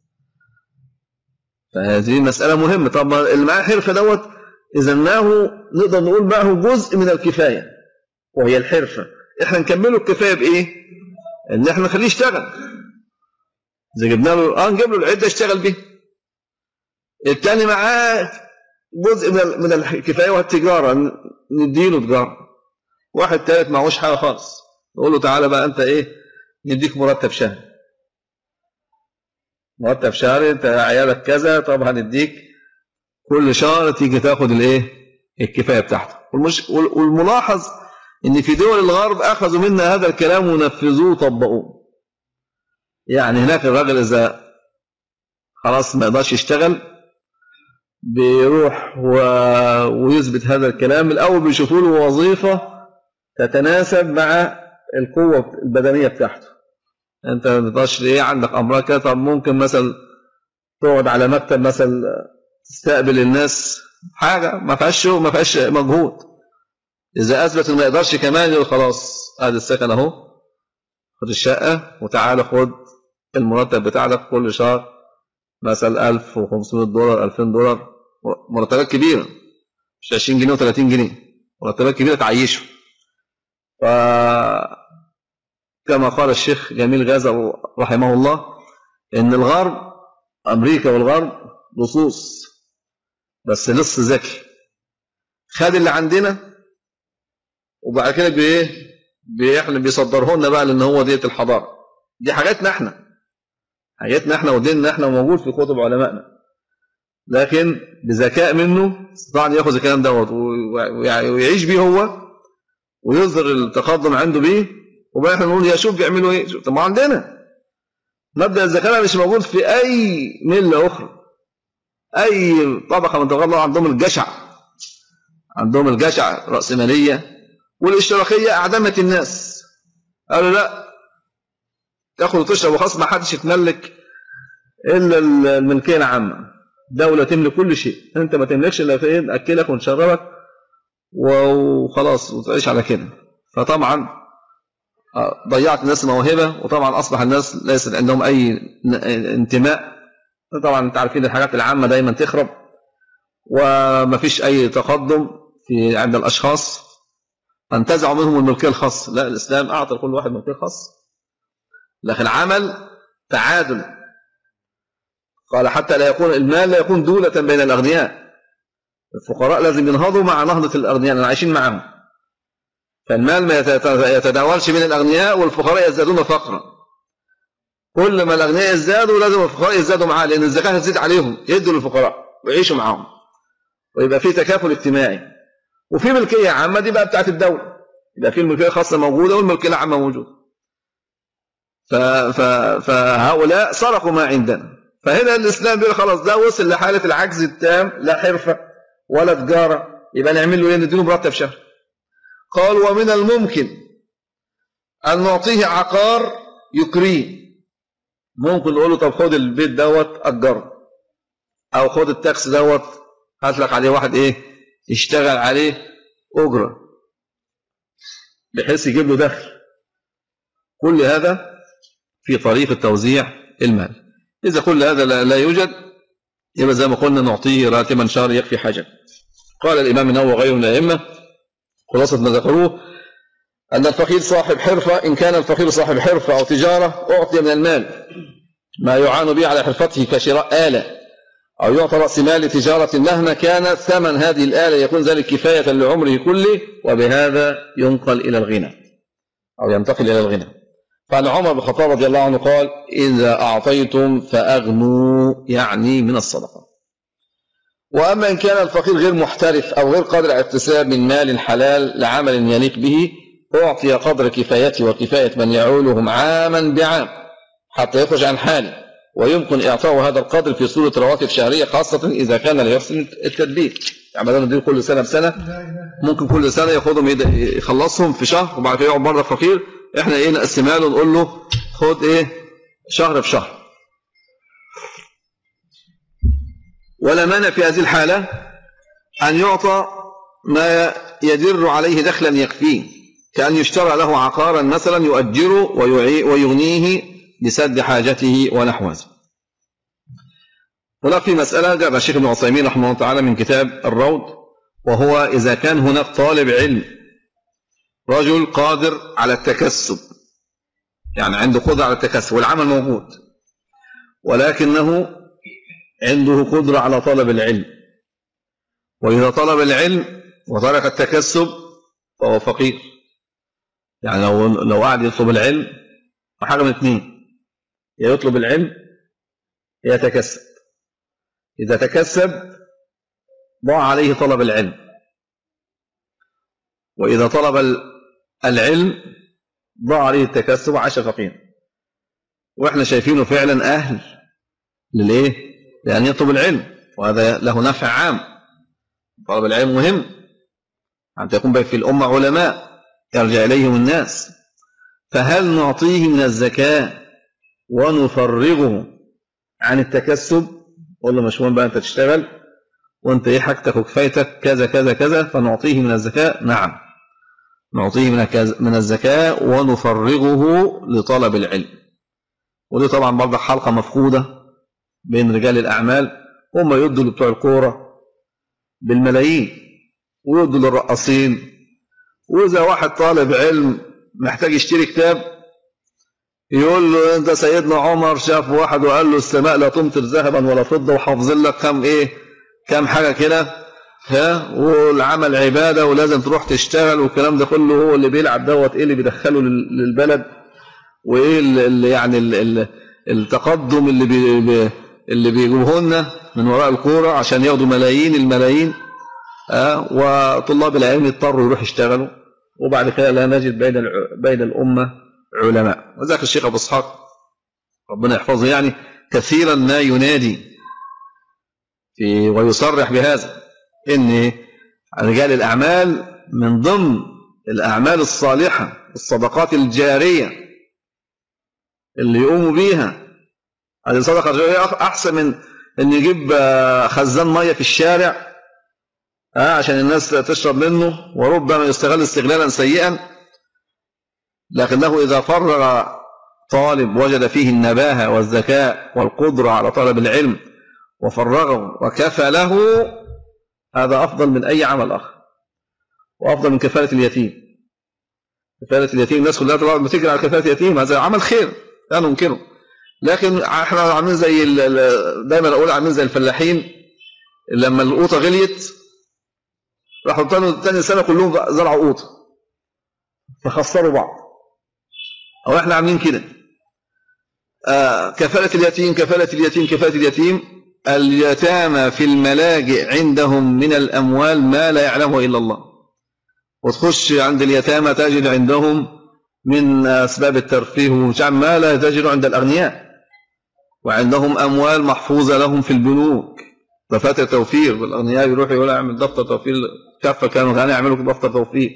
S2: فهذه مسألة مهمة طب اللي معاه حرفة دوت إذا معه نقدر نقول معه جزء من الكفاية وهي الحرفة إحنا نكمله الكفاية بإيه؟ إن إحنا نخليه يشتغل إذا جبنا له آه نجيب له العدة يشتغل بيه الثاني معاه جزء من من الكفاية والتجارة نديله تجارة واحد ثالث معهوش حاجة خالص نقول له تعالى بقى أنت إيه نديك مرتب شهري مرتب شهري انت عيالك كذا طب هنديك كل شهر تيجي تاخد الايه الكفايه بتاعته والمش والملاحظ ان في دول الغرب اخذوا منا هذا الكلام ونفذوه وطبقوه يعني هناك الراجل اذا خلاص ما يقدرش يشتغل بيروح و... ويثبت هذا الكلام الاول بيشوفوا له وظيفه تتناسب مع القوه البدنيه بتاعته انت ما تقدرش ايه عندك امراض كده طب ممكن مثلا تقعد على مكتب مثلا تستقبل الناس حاجه ما فيهاش ما فيهاش مجهود اذا اثبت انه ما يقدرش كمان يقول خلاص ادي السكن اهو خد الشقه وتعالى خد المرتب بتاعك كل شهر مثلا 1500 دولار 2000 دولار مرتبات كبيره مش 20 جنيه و30 جنيه مرتبات كبيره تعيشه ف كما قال الشيخ جميل غازة رحمه الله ان الغرب امريكا والغرب لصوص بس لص ذكي خد اللي عندنا وبعد كده بايه بيحنا بيصدره لنا بقى لان هو ديت الحضاره دي حاجاتنا احنا حاجاتنا احنا وديننا احنا موجود في كتب علمائنا لكن بذكاء منه استطاع ان ياخذ الكلام دوت ويعيش بيه هو ويظهر التقدم عنده بيه وبقى احنا نقول يا شوف بيعملوا ايه طب ما عندنا مبدا الزكاه مش موجود في اي مله اخرى اي طبقه من طبقات الله عندهم الجشع عندهم الجشع راسماليه والاشتراكيه اعدمت الناس قالوا لا تاخد وتشرب وخلاص ما حدش يتملك الا الملكيه العامه دوله تملك كل شيء انت ما تملكش الا في ناكلك ونشربك وخلاص وتعيش على كده فطبعا آه، ضيعت الناس موهبة وطبعا أصبح الناس ليس عندهم أي انتماء طبعا انت عارفين الحاجات العامة دايما تخرب وما فيش أي تقدم في عند الأشخاص انتزعوا منهم الملكية الخاصة لا الإسلام أعطى لكل واحد ملكية خاصة لكن عمل تعادل قال حتى لا يكون المال لا يكون دولة بين الأغنياء الفقراء لازم ينهضوا مع نهضة الأغنياء لأن عايشين معهم فالمال ما يتداولش بين الأغنياء والفقراء يزدادون فقرا كل ما الأغنياء يزدادوا لازم الفقراء يزدادوا معاه لأن الزكاة هتزيد عليهم يدوا للفقراء ويعيشوا معاهم ويبقى في تكافل اجتماعي وفي ملكية عامة دي بقى بتاعت الدولة يبقى في الملكية الخاصة موجودة والملكية العامة موجودة فهؤلاء سرقوا ما عندنا فهنا الإسلام بيقول خلاص ده وصل لحالة العجز التام لا حرفة ولا تجارة يبقى نعمل له ايه نديله مرتب شهر قال ومن الممكن أن نعطيه عقار يكريه ممكن نقول له طب خد البيت دوت أجره أو خد التاكس دوت هات لك عليه واحد إيه يشتغل عليه أجرة بحيث يجيب له دخل كل هذا في طريقة توزيع المال إذا كل هذا لا يوجد يبقى زي ما قلنا نعطيه راتبا شهر يكفي حاجة قال الإمام النووي وغيره من الأئمة خلاصة ما ذكروه أن الفقير صاحب حرفة إن كان الفقير صاحب حرفة أو تجارة أعطي من المال ما يعان به على حرفته كشراء آلة أو يعطى رأس مال تجارة مهما كان ثمن هذه الآلة يكون ذلك كفاية لعمره كله وبهذا ينقل إلى الغنى أو ينتقل إلى الغنى فعن عمر بن الخطاب رضي الله عنه قال إذا أعطيتم فأغنوا يعني من الصدقة وأما إن كان الفقير غير محترف أو غير قادر على اكتساب من مال حلال لعمل يليق به أعطي قدر كفايته وكفاية من يعولهم عاما بعام حتى يخرج عن حاله ويمكن إعطاء هذا القدر في صورة رواتب شهرية خاصة إذا كان لا يحسن التدبير يعني بدل ما كل سنة بسنة ممكن كل سنة ياخذهم يخلصهم في شهر وبعد كده يقعد بره فقير احنا ايه نقسمها له نقول له خد ايه شهر في شهر ولا مانع في هذه الحالة أن يعطى ما يدر عليه دخلا يكفيه كأن يشترى له عقارا مثلا يؤجره ويغنيه لسد حاجته ونحو هذا هناك في مسألة جاب الشيخ ابن عثيمين رحمه الله تعالى من كتاب الروض وهو إذا كان هناك طالب علم رجل قادر على التكسب يعني عنده قدرة على التكسب والعمل موجود ولكنه عنده قدرة على طلب العلم وإذا طلب العلم وترك التكسب فهو فقير يعني لو لو قعد يطلب العلم حاجة من اثنين يا يطلب العلم يا يتكسب إذا تكسب ضاع عليه طلب العلم وإذا طلب العلم ضاع عليه التكسب وعاش فقيرا واحنا شايفينه فعلا أهل للإيه لأن يطلب العلم وهذا له نفع عام طلب العلم مهم أن تكون في الأمة علماء يرجع إليهم الناس فهل نعطيه من الزكاة ونفرغه عن التكسب قول له مش مهم بقى أنت تشتغل وأنت إيه حاجتك وكفايتك كذا كذا كذا فنعطيه من الزكاة نعم نعطيه من الزكاة ونفرغه لطلب العلم ودي طبعا برضه حلقة مفقودة بين رجال الأعمال هم يدوا لبتوع الكورة بالملايين ويدوا للرقاصين وإذا واحد طالب علم محتاج يشتري كتاب يقول له انت سيدنا عمر شاف واحد وقال له السماء لا تمطر ذهبا ولا فضه وحافظ لك كم ايه كم حاجه كده ها والعمل عباده ولازم تروح تشتغل والكلام ده كله هو اللي بيلعب دوت ايه اللي بيدخله للبلد وايه اللي يعني التقدم اللي بي اللي بيجوه لنا من وراء الكورة عشان ياخدوا ملايين الملايين آه وطلاب العلم يضطروا يروحوا يشتغلوا وبعد كده لا نجد بين بين الأمة علماء وذاك الشيخ أبو إسحاق ربنا يحفظه يعني كثيرا ما ينادي في ويصرح بهذا ان رجال الأعمال من ضمن الأعمال الصالحة الصدقات الجارية اللي يقوموا بيها هذه صدقة جارية أحسن من أن يجيب آه، خزان مية في الشارع عشان الناس تشرب منه وربما يستغل استغلالا سيئا لكنه إذا فرغ طالب وجد فيه النباهة والذكاء والقدرة على طلب العلم وفرغه وكفى له هذا أفضل من أي عمل آخر وأفضل من كفالة اليتيم كفالة اليتيم الناس كلها طبعا بتجري على كفالة اليتيم هذا عمل خير لا ننكره لكن احنا عاملين زي دايما اقول عاملين زي الفلاحين لما القوطه غليت راحوا تاني سنه كلهم زرعوا قوطه فخسروا بعض او احنا عاملين كده آه كفاله اليتيم كفاله اليتيم كفاله اليتيم اليتامى في الملاجئ عندهم من الاموال ما لا يعلمه الا الله وتخش عند اليتامى تجد عندهم من أسباب الترفيه ومش ما لا تجد عند الأغنياء وعندهم أموال محفوظة لهم في البنوك دفاتر توفير والأغنياء يروحوا يقولوا اعمل دفتر توفير كفة كانوا كانوا يعملوا دفتر توفير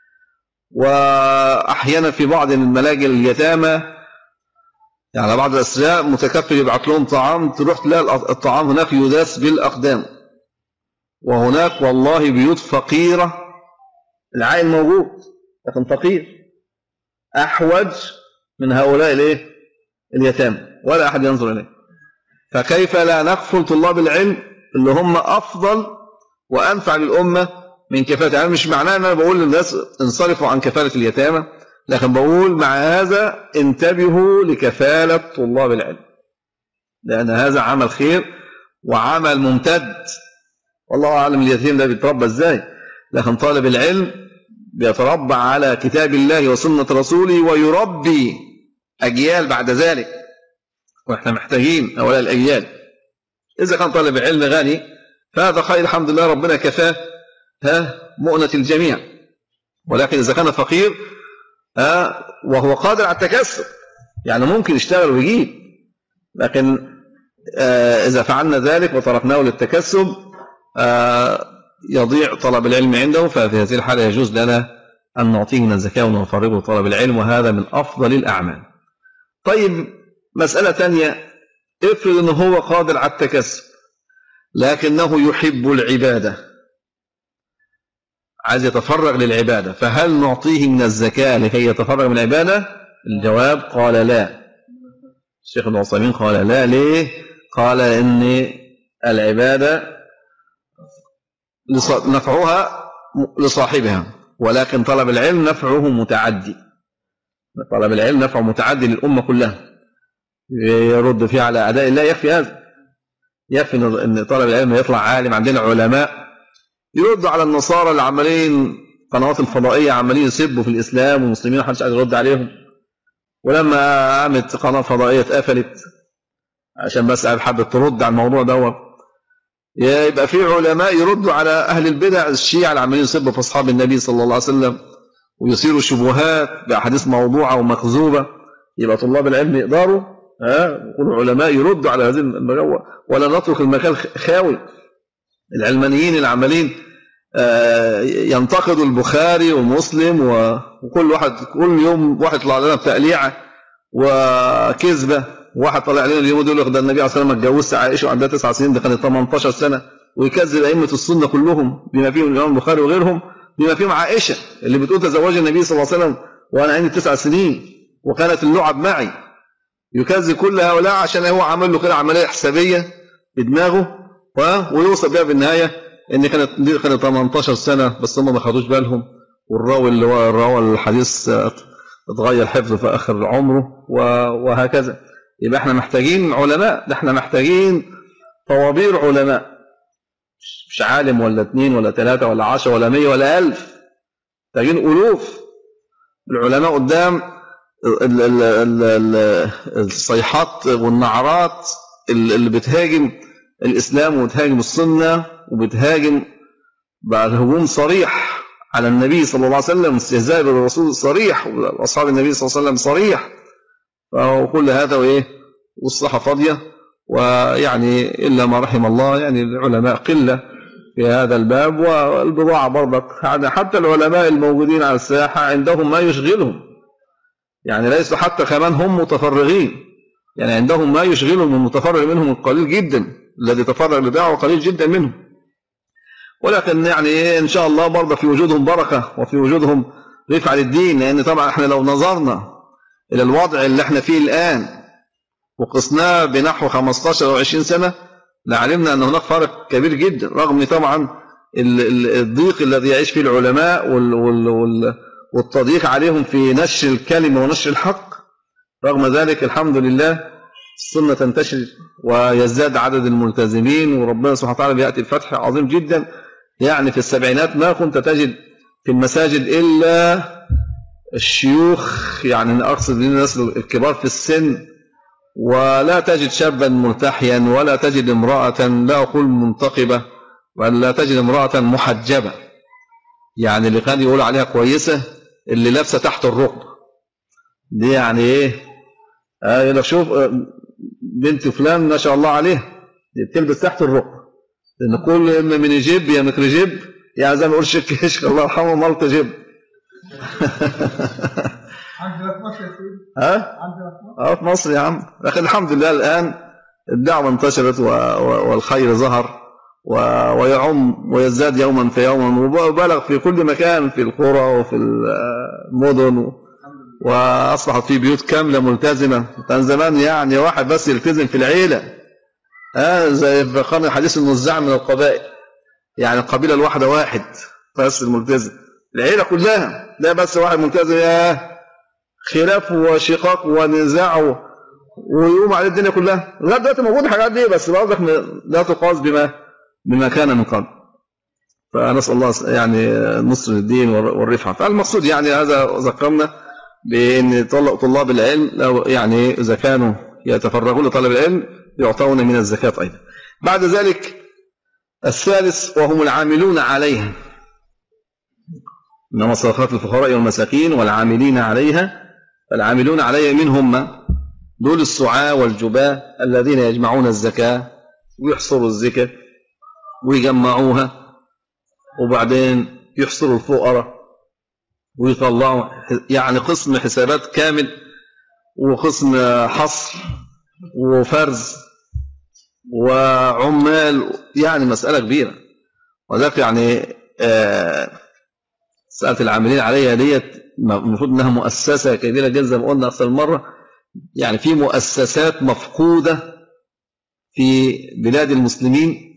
S2: وأحيانا في بعض الملاجئ اليتامى يعني بعض الأسرياء متكفل يبعث لهم طعام تروح تلاقي الطعام هناك يداس بالأقدام وهناك والله بيوت فقيرة العائل موجود لكن فقير أحوج من هؤلاء الايه اليتامى ولا أحد ينظر إليه فكيف لا نغفل طلاب العلم اللي هم أفضل وأنفع للأمة من كفالة يعني مش معناه أن أنا بقول للناس انصرفوا عن كفالة اليتامى لكن بقول مع هذا انتبهوا لكفالة طلاب العلم لأن هذا عمل خير وعمل ممتد والله أعلم اليتيم ده بيتربى إزاي لكن طالب العلم بيتربع على كتاب الله وسنة رسوله ويربي أجيال بعد ذلك وإحنا محتاجين أولا الأجيال إذا كان طالب علم غني فهذا خير الحمد لله ربنا كفاه ها مؤنة الجميع ولكن إذا كان فقير ها وهو قادر على التكسب يعني ممكن يشتغل ويجيب لكن آه إذا فعلنا ذلك وتركناه للتكسب آه يضيع طلب العلم عنده ففي هذه الحالة يجوز لنا أن نعطيه من الزكاة ونفرغه طلب العلم وهذا من أفضل الأعمال طيب مسألة ثانية افرض أنه هو قادر على التكسب لكنه يحب العبادة عايز يتفرغ للعبادة فهل نعطيه من الزكاة لكي يتفرغ من العبادة الجواب قال لا الشيخ ابن عثيمين قال لا ليه قال إن العبادة نفعها لصاحبها ولكن طلب العلم نفعه متعدي طلب العلم نفعه متعدي للأمة كلها يرد فيه على أعداء الله يكفي هذا يكفي أن طلب العلم يطلع عالم عندنا علماء يرد على النصارى اللي عمالين قنوات الفضائية عمالين يسبوا في الإسلام والمسلمين محدش عايز يرد عليهم ولما قامت قناة فضائية اتقفلت عشان بس حابة ترد على الموضوع دوت يبقى في علماء يردوا على أهل البدع الشيعة اللي عمالين يسبوا في أصحاب النبي صلى الله عليه وسلم ويصيروا شبهات بأحاديث موضوعة ومكذوبة يبقى طلاب العلم يقدروا ها يكونوا علماء يردوا على هذه المجوة ولا نترك المكان خاوي العلمانيين العمالين آه، ينتقدوا البخاري ومسلم وكل واحد كل يوم واحد يطلع لنا بتقليعه وكذبه واحد طلع علينا اليوم يقول لك ده النبي عليه الصلاه والسلام ما اتجوزش عائشه وعندها تسع سنين ده كانت 18 سنه ويكذب ائمه السنه كلهم بما فيهم الامام البخاري وغيرهم بما فيهم عائشه اللي بتقول تزوج النبي صلى الله عليه وسلم وانا عندي تسع سنين وكانت اللعب معي يكذب كل هؤلاء عشان هو عمل له كده عمليه حسابيه بدماغه ويوصل بها بالنهايه ان كانت كانت 18 سنه بس هم ما خدوش بالهم والراوي اللي هو الراوي الحديث اتغير حفظه في اخر عمره وهكذا يبقى احنا محتاجين علماء ده احنا محتاجين طوابير علماء مش عالم ولا اثنين ولا ثلاثة ولا عشرة ولا مية ولا ألف محتاجين ألوف العلماء قدام الصيحات والنعرات اللي بتهاجم الإسلام وبتهاجم السنة وبتهاجم بعد هجوم صريح على النبي صلى الله عليه وسلم استهزاء بالرسول صريح وأصحاب النبي صلى الله عليه وسلم صريح وكل هذا وإيه والصحة فاضية ويعني إلا ما رحم الله يعني العلماء قلة في هذا الباب والبضاعة برضك يعني حتى العلماء الموجودين على الساحة عندهم ما يشغلهم يعني ليسوا حتى كمان هم متفرغين يعني عندهم ما يشغلهم المتفرغ منهم القليل جدا الذي تفرغ لدعوة قليل جدا منهم ولكن يعني إن شاء الله برضه في وجودهم بركة وفي وجودهم رفع للدين لأن طبعا احنا لو نظرنا إلى الوضع اللي احنا فيه الآن وقسناه بنحو 15 أو 20 سنة لعلمنا أن هناك فرق كبير جدا رغم طبعا الضيق الذي يعيش فيه العلماء والتضييق عليهم في نشر الكلمة ونشر الحق رغم ذلك الحمد لله السنة تنتشر ويزداد عدد الملتزمين وربنا سبحانه وتعالى بيأتي الفتح عظيم جدا يعني في السبعينات ما كنت تجد في المساجد إلا الشيوخ يعني أقصد الناس الكبار في السن ولا تجد شابا مرتحيا ولا تجد امرأة لا أقول منتقبة ولا تجد امرأة محجبة يعني اللي كان يقول عليها كويسة اللي لابسة تحت الركبة دي يعني ايه آه لو شوف آه، بنت فلان ما شاء الله عليها دي بتلبس تحت الركبة لأن كل من يجيب يا متر جيب يعني زي ما يقول شك الله يرحمه مالت جيب عندنا في مصر يا سيدي ها؟ عندنا في مصر اه في مصر يا عم لكن الحمد لله الآن الدعوة انتشرت والخير ظهر ويعم ويزداد يوما في يوما وبلغ في كل مكان في القرى وفي المدن وأصبحت في بيوت كاملة ملتزمة كان زمان يعني واحد بس يلتزم في العيلة آه زي في قرن الحديث النزاع من القبائل يعني القبيلة الواحدة واحد بس الملتزم العيلة كلها لا بس واحد ملتزم يا خلاف وشقاق ونزاع ويقوم على الدنيا كلها لغايه دلوقتي موجود الحاجات دي بس برضك لا تقاس بما بما كان من قبل فنسال الله يعني نصر الدين والرفعه فالمقصود يعني هذا ذكرنا بان طلاب العلم لو يعني اذا كانوا يتفرغون لطلب العلم يعطون من الزكاه ايضا بعد ذلك الثالث وهم العاملون عليها إنما صدقات الفقراء والمساكين والعاملين عليها فالعاملون عليها من هم دول السعاة والجباة الذين يجمعون الزكاة ويحصروا الزكاة ويجمعوها وبعدين يحصروا الفقراء ويطلعوا يعني قسم حسابات كامل وقسم حصر وفرز وعمال يعني مسألة كبيرة وذلك يعني آه سألت العاملين عليها ديت المفروض انها مؤسسة كبيرة جدا زي ما قلنا أكثر مرة يعني في مؤسسات مفقودة في بلاد المسلمين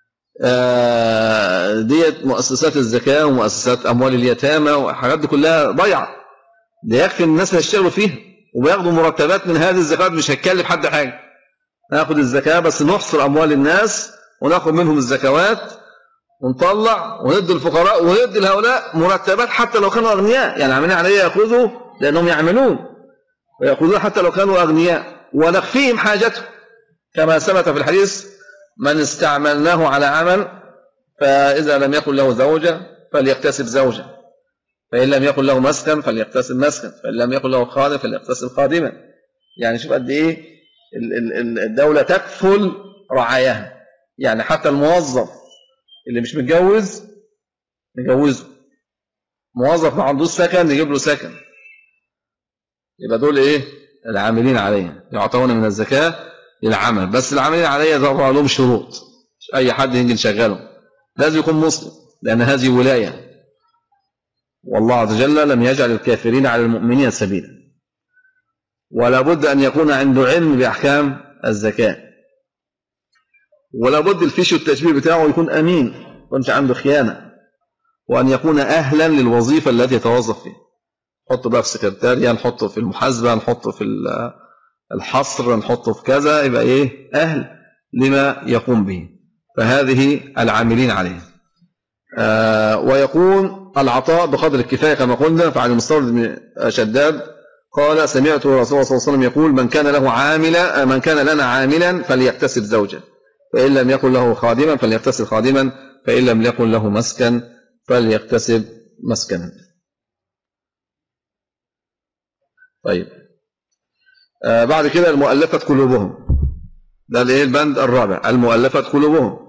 S2: آه، ديت مؤسسات الزكاة ومؤسسات أموال اليتامى والحاجات دي كلها ضيعة ده يكفي الناس اللي يشتغلوا فيها وبياخدوا مرتبات من هذه الزكاة مش هتكلف حد حاجة ناخد الزكاة بس نحصر أموال الناس وناخد منهم الزكوات ونطلع وندي الفقراء وندي لهؤلاء مرتبات حتى لو كانوا أغنياء يعني عاملين عليه يأخذوا لأنهم يعملون ويأخذون حتى لو كانوا أغنياء ونخفيهم حاجتهم كما ثبت في الحديث من استعملناه على عمل فإذا لم يكن له زوجة فليكتسب زوجة فإن لم يكن له مسكن فليكتسب مسكن فإن لم يكن له خادم فليكتسب خادما يعني شوف قد إيه الدولة تكفل رعاياها يعني حتى الموظف اللي مش متجوز نجوزه موظف ما عندوش سكن نجيب له سكن يبقى دول ايه العاملين عليه يعطون من الزكاة للعمل بس العاملين عليه طبعا لهم شروط مش اي حد يجي نشغله لازم يكون مسلم لان هذه ولاية والله عز وجل لم يجعل الكافرين على المؤمنين سبيلا ولا بد أن يكون عنده علم بأحكام الزكاة ولا بد الفيش والتشبيه بتاعه يكون أمين يكونش عنده خيانة وأن يكون أهلا للوظيفة التي يتوظف فيها نحطه بقى في سكرتاريا نحطه في المحاسبة نحطه في الحصر نحطه في كذا يبقى إيه أهل لما يقوم به فهذه العاملين عليه آه ويكون العطاء بقدر الكفاية كما قلنا فعن المستورد بن شداد قال سمعت رسول الله صلى الله عليه وسلم يقول من كان له عاملا من كان لنا عاملا فليكتسب زوجا فإن لم يكن له خادما فليكتسب خادما فإن لم يكن له مسكن فليكتسب مسكنا طيب آه بعد كده المؤلفة قلوبهم ده الايه البند الرابع المؤلفة قلوبهم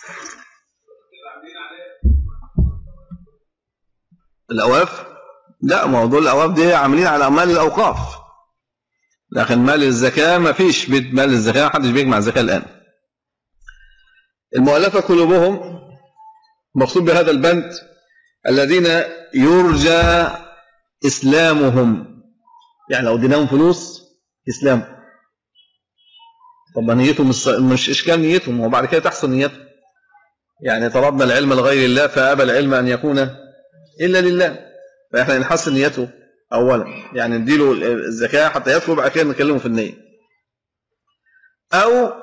S2: الأواف لا موضوع الأواف دي عاملين على أموال الأوقاف لكن مال الزكاة ما فيش بيت مال الزكاة محدش بيجمع الزكاة الآن المؤلفة قلوبهم مقصود بهذا البند الذين يرجى إسلامهم يعني لو اديناهم فلوس إسلام طب نيتهم مش إشكال نيتهم وبعد كده تحصل نيتهم يعني طلبنا العلم لغير الله فأبى العلم أن يكون إلا لله فإحنا نحسن نيته أولا يعني نديله الزكاة حتى يدخل بعد كده نكلمه في النية أو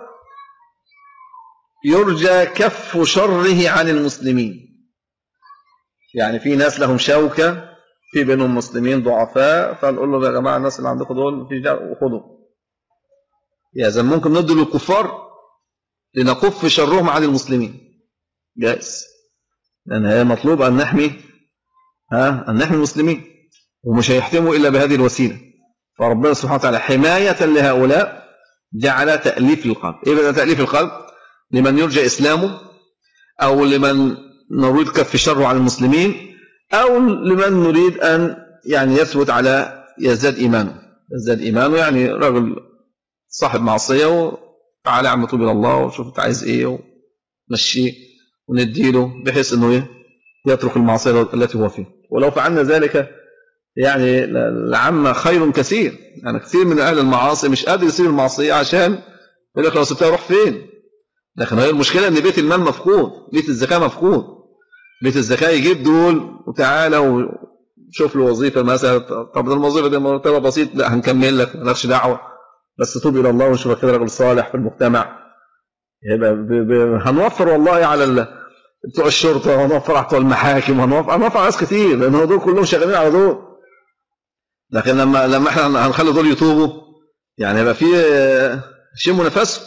S2: يرجى كف شره عن المسلمين يعني في ناس لهم شوكة في بينهم مسلمين ضعفاء فنقول له يا جماعة الناس اللي عندكم دول في وخذوا يا زلمة ممكن ندوا للكفار لنكف شرهم عن المسلمين جائز لأن هي مطلوب أن نحمي ها أن نحمي المسلمين ومش هيحتموا إلا بهذه الوسيلة فربنا سبحانه وتعالى حماية لهؤلاء جعل تأليف القلب إيه بدأ تأليف القلب لمن يرجى إسلامه أو لمن نريد كف شره على المسلمين أو لمن نريد أن يعني يثبت على يزداد إيمانه يزداد إيمانه يعني رجل صاحب معصية وتعالى عم طوب إلى الله وشوف أنت عايز إيه ومشيه ونديله بحيث أنه يترك المعصية التي هو فيها ولو فعلنا ذلك يعني لعم خير كثير يعني كثير من أهل المعاصي مش قادر يسير المعصية عشان يقول لك لو سبتها روح فين لكن هي المشكلة ان بيت المال مفقود بيت الزكاة مفقود بيت الزكاة يجيب دول وتعالى وشوف له وظيفة مثلا طب الوظيفة دي مرتبة بسيط لا هنكمل لك مالكش دعوة بس توب إلى الله ونشوفك كده راجل صالح في المجتمع يبقى هنوفر والله على بتوع الشرطة وهنوفر على بتوع المحاكم وهنوفر هنوفر على ناس كتير لأن دول كلهم شغالين على دول لكن لما لما احنا هنخلي دول يتوبوا يعني يبقى في شموا نفسهم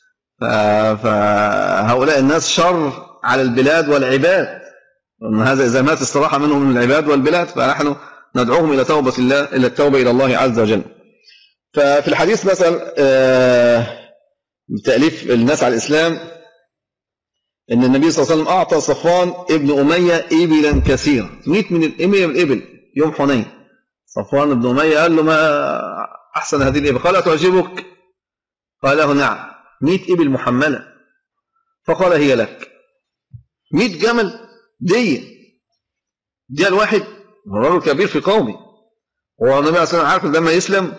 S2: فهؤلاء الناس شر على البلاد والعباد وأن هذا إذا مات استراحة منهم من العباد والبلاد فنحن ندعوهم إلى توبة الله إلى التوبة إلى الله عز وجل ففي الحديث مثلا آه، تأليف الناس على الإسلام أن النبي صلى الله عليه وسلم أعطى صفوان ابن أمية إبلا كثيرة 100 من الإبل من الإبل يوم حنين صفوان بن أمية قال له ما أحسن هذه الإبل قال أتعجبك قال له نعم مئة إبل محملة فقال هي لك مئة جمل دي دي الواحد رجل كبير في قومي هو النبي عليه الصلاة عارف لما يسلم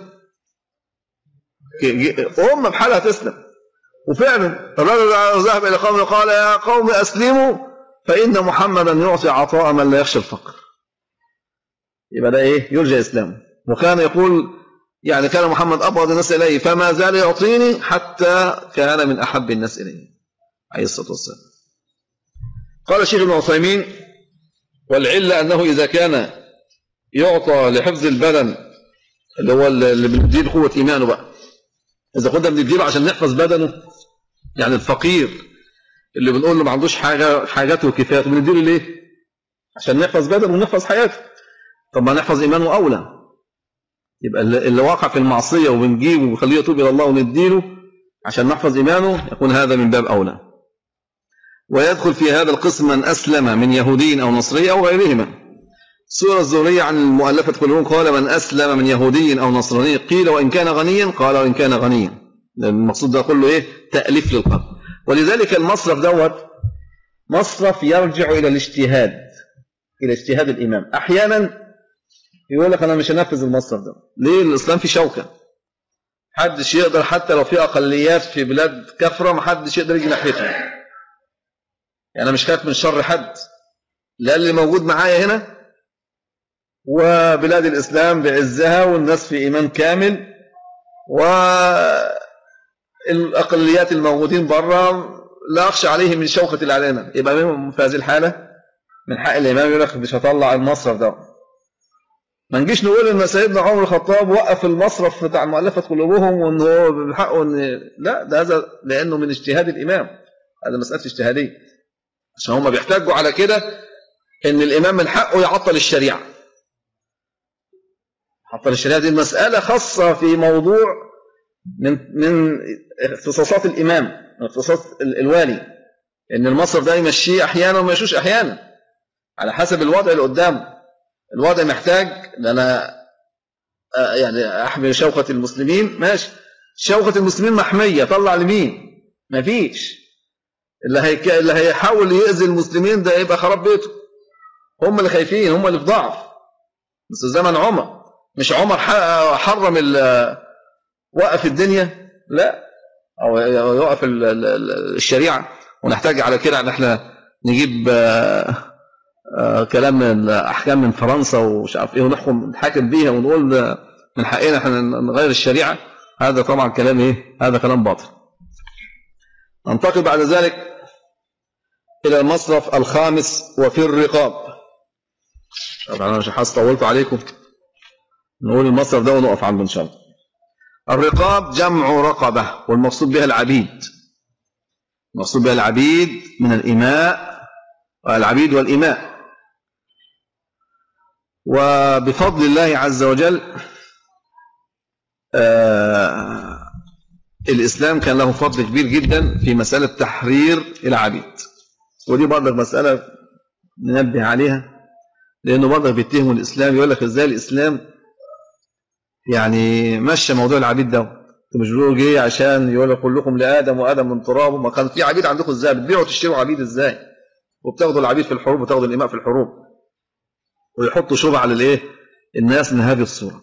S2: أمة بحالها تسلم وفعلا الرجل ذهب إلى قومه قال يا قوم أسلموا فإن محمدا يعطي عطاء من لا يخشى الفقر يبقى ده إيه يرجى إسلامه وكان يقول يعني كان محمد أبغض الناس إليه فما زال يعطيني حتى كان من أحب الناس إليه عليه الصلاة والسلام قال الشيخ ابن عثيمين والعلة أنه إذا كان يعطى لحفظ البدن اللي هو اللي بنديله قوة إيمانه بقى إذا كنا بنديله عشان نحفظ بدنه يعني الفقير اللي بنقول له ما عندوش حاجة حاجاته وكفايته بنديله ليه؟ عشان نحفظ بدنه ونحفظ حياته طب ما نحفظ إيمانه أولى يبقى اللي واقع في المعصية وبنجيبه وبنخليه يتوب إلى الله ونديله عشان نحفظ إيمانه يكون هذا من باب أولى ويدخل في هذا القسم من أسلم من يهودي أو نصري أو غيرهما سورة الزورية عن المؤلفة كلهم قال من أسلم من يهودي أو نصراني قيل وإن كان غنيا قال وإن كان غنيا المقصود ده كله إيه تأليف للقلب ولذلك المصرف دوت مصرف يرجع إلى الاجتهاد إلى اجتهاد الإمام أحيانا يقول لك أنا مش هنفذ المصرف ده ليه الإسلام فيه شوكة محدش يقدر حتى لو في أقليات في بلاد كفرة محدش يقدر يجي ناحيتهم يعني أنا مش خايف من شر حد لا اللي موجود معايا هنا وبلاد الإسلام بعزها والناس في إيمان كامل والأقليات الموجودين بره لا أخشى عليهم من شوكة الإعلانة يبقى في هذه الحالة من حق الإمام يقول لك مش هطلع المصرف ده ما نجيش نقول ان سيدنا عمر الخطاب وقف المصرف بتاع مؤلفة قلوبهم وان هو بالحق ان لا ده هذا لانه من اجتهاد الامام هذا مسألة اجتهادية عشان هم بيحتاجوا على كده ان الامام من حقه يعطل الشريعة عطل الشريعة دي المسألة خاصة في موضوع من من اختصاصات الامام من اختصاصات الوالي ان المصرف ده يمشيه احيانا وما يمشوش احيانا على حسب الوضع اللي قدامه الوضع محتاج ان انا آه، يعني احمي شوكة المسلمين ماشي شوكة المسلمين محمية طلع لمين مفيش اللي هي اللي هيحاول يأذي المسلمين ده يبقى خراب بيته هم اللي خايفين هم اللي في ضعف بس زمن عمر مش عمر حرم وقف الدنيا لا او يوقف الشريعه ونحتاج على كده ان احنا نجيب آه، آه، كلام من احكام من فرنسا ومش عارف ايه ونحكم نحاكم بيها ونقول من حقنا احنا نغير الشريعه هذا طبعا كلام ايه هذا كلام باطل ننتقل بعد ذلك الى المصرف الخامس وفي الرقاب طبعا انا مش حاسس طولت عليكم نقول المصرف ده ونقف عنده ان شاء الله الرقاب جمع رقبه والمقصود بها العبيد المقصود بها العبيد من الإماء العبيد والإماء وبفضل الله عز وجل آه الإسلام كان له فضل كبير جدا في مسألة تحرير العبيد ودي برضك مسألة ننبه عليها لأنه برضك بيتهموا الإسلام يقول لك إزاي الإسلام يعني مشى موضوع العبيد ده مش بيقولوا جه عشان يقول لك كلكم لادم وادم من تراب ما كان في عبيد عندكم ازاي بتبيعوا وتشتروا عبيد ازاي وبتاخدوا العبيد في الحروب وتاخدوا الاماء في الحروب ويحطوا شبهه على الايه الناس من هذه الصوره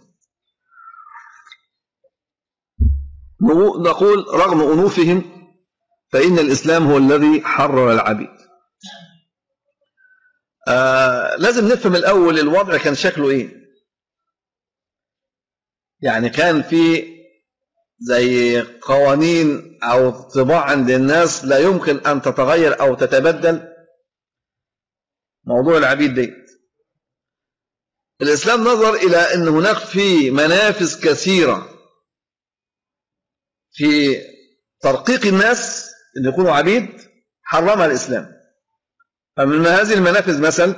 S2: نقول رغم انوفهم فان الاسلام هو الذي حرر العبيد آه لازم نفهم الاول الوضع كان شكله ايه يعني كان في زي قوانين أو طباع عند الناس لا يمكن أن تتغير أو تتبدل موضوع العبيد دي الإسلام نظر إلى أن هناك في منافذ كثيرة في ترقيق الناس أن يكونوا عبيد حرمها الإسلام فمن هذه المنافذ مثل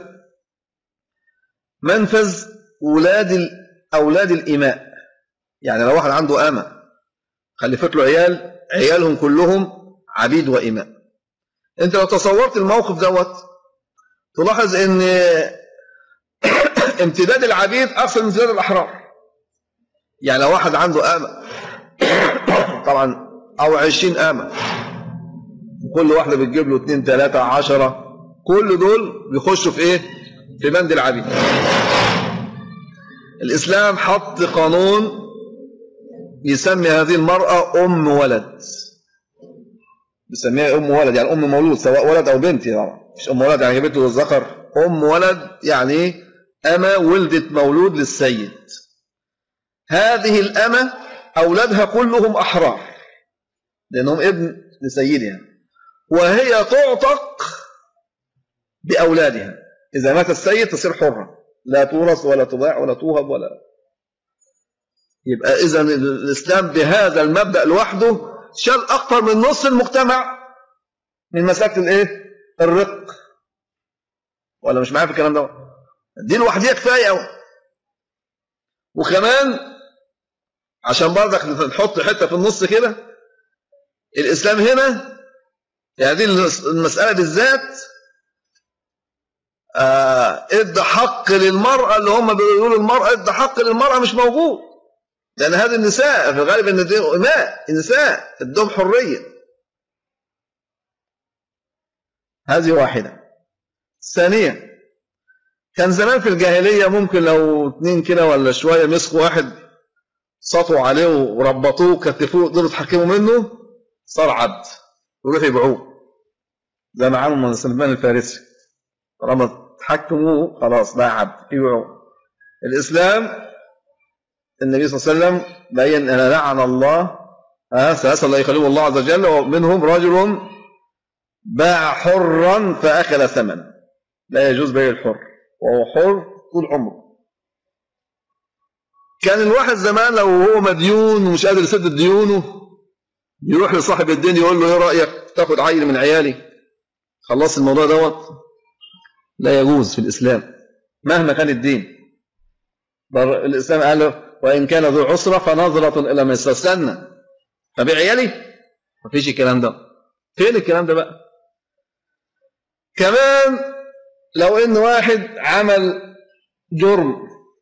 S2: منفذ أولاد أولاد الإماء يعني لو واحد عنده آمة خلفت له عيال عيالهم كلهم عبيد وإماء انت لو تصورت الموقف دوت تلاحظ ان امتداد العبيد اكثر من امتداد الاحرار يعني لو واحد عنده آمة طبعا او عشرين آمة كل واحدة بتجيب له اثنين ثلاثة عشرة كل دول بيخشوا في ايه في بند العبيد الاسلام حط قانون يسمي هذه المرأة أم ولد بيسميها أم ولد يعني أم مولود سواء ولد أو بنت يعني مش أم ولد يعني جابت له الذكر أم ولد يعني أما ولدت مولود للسيد هذه الأمة أولادها كلهم أحرار لأنهم ابن لسيدها وهي تعتق بأولادها إذا مات السيد تصير حرة لا تورث ولا تباع ولا توهب ولا يبقى إذا الإسلام بهذا المبدأ لوحده شال أكثر من نص المجتمع من مساكن الإيه؟ الرق ولا مش معايا في الكلام ده دي لوحديها كفاية أوي وكمان عشان برضك نحط حتة في النص كده الإسلام هنا يعني دي المسألة بالذات آه ادى حق للمرأة اللي هم بيقولوا المرأة ادى حق للمرأة مش موجود لأن هذه النساء في الغالب أن دي إماء النساء ادهم حرية هذه واحدة ثانيا كان زمان في الجاهلية ممكن لو اتنين كده ولا شوية مسكوا واحد سطوا عليه وربطوه كتفوه يقدروا يتحكموا منه صار عبد ويروحوا يبيعوه زي ما عملوا من سلمان الفارسي طالما تحكموه خلاص بقى عبد يبيعوه الإسلام النبي صلى الله عليه وسلم بين أن لعن الله ثلاثة الله يخليهم الله عز وجل ومنهم رجل باع حرا فأكل ثمن لا يجوز بيع الحر وهو حر طول عمره كان الواحد زمان لو هو مديون ومش قادر يسدد ديونه يروح لصاحب الدين يقول له ايه رايك تاخد عيل من عيالي خلصت الموضوع دوت لا يجوز في الاسلام مهما كان الدين الاسلام قال له وإن كان ذو عسرة فنظرة إلى ما استنى طب عيالي مفيش الكلام ده فين الكلام ده بقى كمان لو إن واحد عمل جرم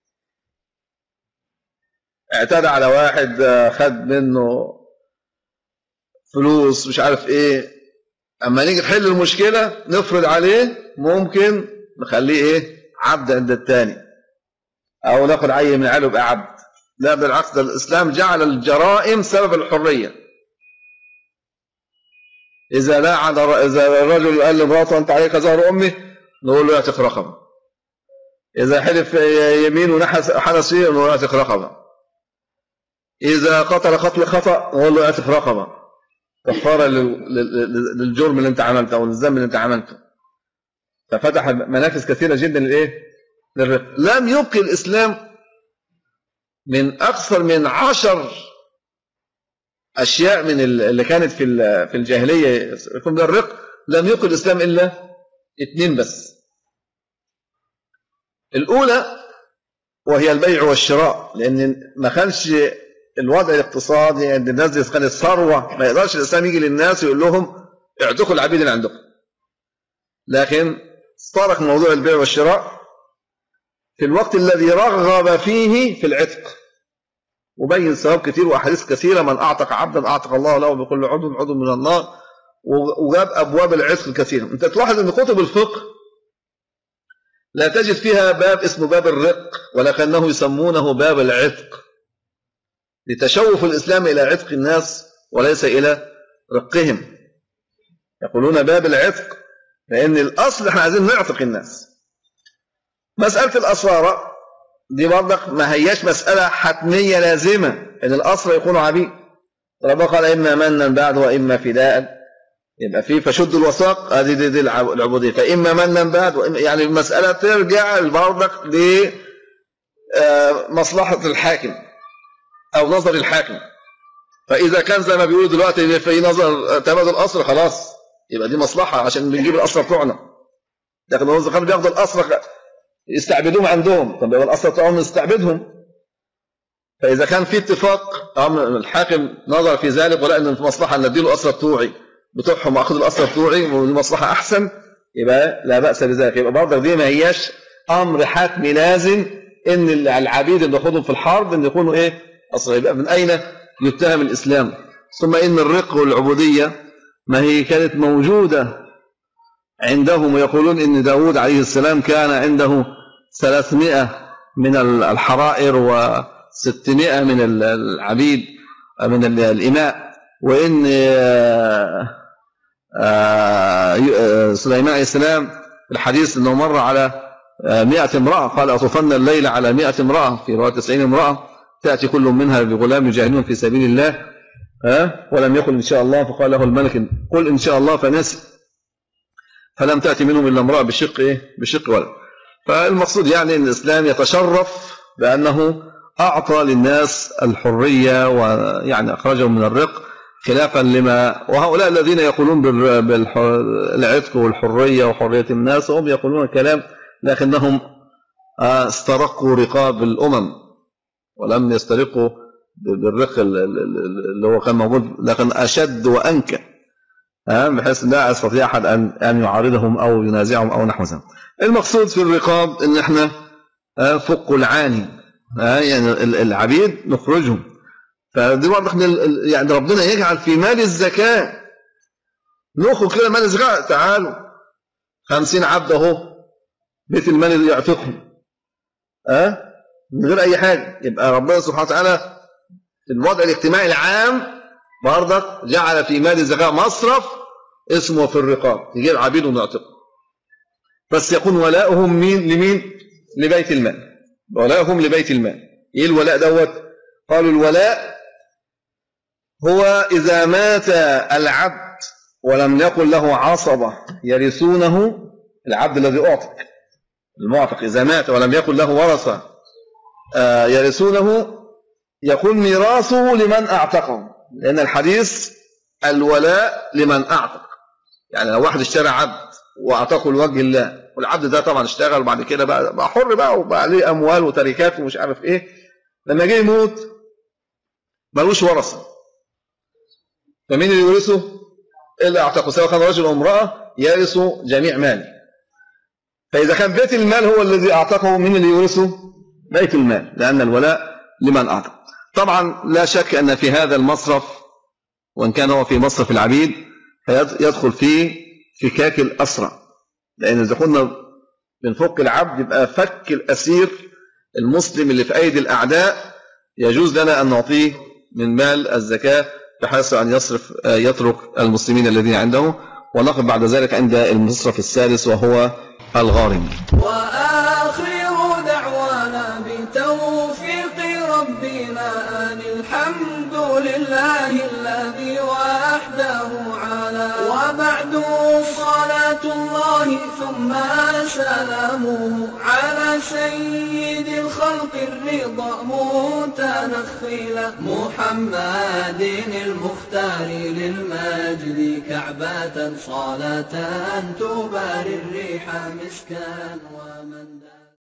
S2: اعتدى على واحد خد منه فلوس مش عارف ايه اما نيجي نحل المشكله نفرض عليه ممكن نخليه ايه عبد عند الثاني أو ناخد عيل من عياله يبقى عبد لا بالعكس ده الإسلام جعل الجرائم سبب الحرية إذا لاعن إذا الرجل قال لمراته أنت عليك ظهر أمي نقول له يعتق رقبة إذا حلف يمين ونحس حنس فيه نقول له يعتق رقبة إذا قتل قتل خطأ نقول له يعتق رقبة كفارة للجرم اللي أنت عملته أو للذنب اللي أنت عملته ففتح منافذ كثيرة جدا للإيه؟ للرق لم يبقي الإسلام من أكثر من عشر أشياء من اللي كانت في في الجاهلية يكون من الرق لم يبقي الإسلام إلا اثنين بس الأولى وهي البيع والشراء لأن ما كانش الوضع الاقتصادي عند الناس دي كانت ثروة ما يقدرش الإسلام يجي للناس ويقول لهم اعتقوا العبيد اللي عندكم لكن استرك موضوع البيع والشراء في الوقت الذي رغب فيه في العتق وبين ثواب كثير وأحاديث كثيرة من أعتق عبدا أعتق الله له بكل عضو عضو من النار وجاب أبواب العتق الكثيرة أنت تلاحظ أن كتب الفقه لا تجد فيها باب اسمه باب الرق ولكنه يسمونه باب العتق لتشوف الإسلام إلى عتق الناس وليس إلى رقهم يقولون باب العتق لأن الأصل احنا عايزين نعتق الناس مسألة الأسرار دي برضك ما هياش مسألة حتمية لازمة إن الأسرى يكونوا عبيد ربنا قال إما منا بعد وإما فداء يبقى في فشد الوثاق هذه دي, دي العبودية فإما منا بعد وإما يعني المسألة ترجع برضك لمصلحة الحاكم أو نظر الحاكم فإذا كان زي ما بيقولوا دلوقتي في نظر تبادل الأسرى خلاص يبقى دي مصلحة عشان بنجيب الأسرى بتوعنا لكن هو كانوا بياخدوا الأسرى يستعبدوهم عندهم طب يبقى الأسرى بتوعهم نستعبدهم فإذا كان في اتفاق الحاكم نظر في ذلك ولا إن في مصلحة أن نديله الأسرى بتوعي بتوعهم وأخذ الأسرى بتوعي والمصلحة أحسن يبقى لا بأس بذلك يبقى برضك دي ما هياش أمر حتمي لازم إن العبيد اللي ناخدهم في الحرب إن يكونوا إيه أصلا يبقى من أين يتهم الإسلام ثم إن الرق والعبودية ما هي كانت موجودة عندهم ويقولون إن داود عليه السلام كان عنده ثلاثمائة من الحرائر وستمائة من العبيد من الإماء وإن آه، آه، سليمان عليه السلام الحديث أنه مر على مئة امرأة قال أطوفن الليل على مئة امرأة في رواية تسعين امرأة تأتي كل منها بغلام يجاهدون في سبيل الله ها ولم يقل إن شاء الله فقال له الملك قل إن شاء الله فنسي فلم تأتي منهم إلا امرأة بشق إيه بشق ولد فالمقصود يعني أن الإسلام يتشرف بأنه أعطى للناس الحرية ويعني أخرجهم من الرق خلافا لما وهؤلاء الذين يقولون بالعتق والحرية وحرية الناس هم يقولون كلام لكنهم آه، استرقوا رقاب الأمم ولم يسترقوا بالرق اللي هو كان موجود لكن أشد وأنكى بحيث لا يستطيع أحد أن أن يعارضهم أو ينازعهم أو نحو ذلك. المقصود في الرقاب إن إحنا فقوا العاني يعني العبيد نخرجهم فدي واضح يعني ربنا يجعل في مال الزكاة نخرج كده مال الزكاة تعالوا خمسين عبد أهو بيت المال اللي يعتقهم أه من غير أي حاجة يبقى ربنا سبحانه وتعالى في الوضع الاجتماعي العام برضك جعل في مال الزكاة مصرف اسمه في الرقاب يجيب عبيد ونعتق بس يكون ولاؤهم مين لمين لبيت المال ولاؤهم لبيت المال ايه الولاء دوت قالوا الولاء هو إذا مات العبد ولم يكن له عصبة يرثونه العبد الذي أعتق المعتق إذا مات ولم يكن له ورثة آه، يرثونه يكون ميراثه لمن أعتقه لأن الحديث الولاء لمن أعتق يعني لو واحد اشترى عبد وأعتقه لوجه الله والعبد ده طبعا اشتغل وبعد كده بقى, بقى حر بقى وبقى عليه أموال وتركات ومش عارف إيه لما جه يموت ملوش ورثة فمين اللي يورثه؟ اللي أعتقه سواء كان رجل أو امرأة يرث جميع ماله فإذا كان بيت المال هو الذي أعتقه مين اللي يورثه؟ بيت المال لأن الولاء لمن أعتق طبعا لا شك أن في هذا المصرف وإن كان هو في مصرف العبيد يدخل فيه فكاك الأسرى لأن إذا كنا بنفك العبد يبقى فك الأسير المسلم اللي في أيدي الأعداء يجوز لنا أن نعطيه من مال الزكاة بحيث أن يصرف يترك المسلمين الذين عنده ونقف بعد ذلك عند المصرف الثالث وهو الغارم
S3: وآخر دعوانا بتوفيق ربنا أن الحمد لله الذي وحده على وبعد صلاة الله ثم سلامه على سيد الخلق الرضا متنخلا محمد المختار للمجد كعبة صلاة تباري الريح مسكا ومن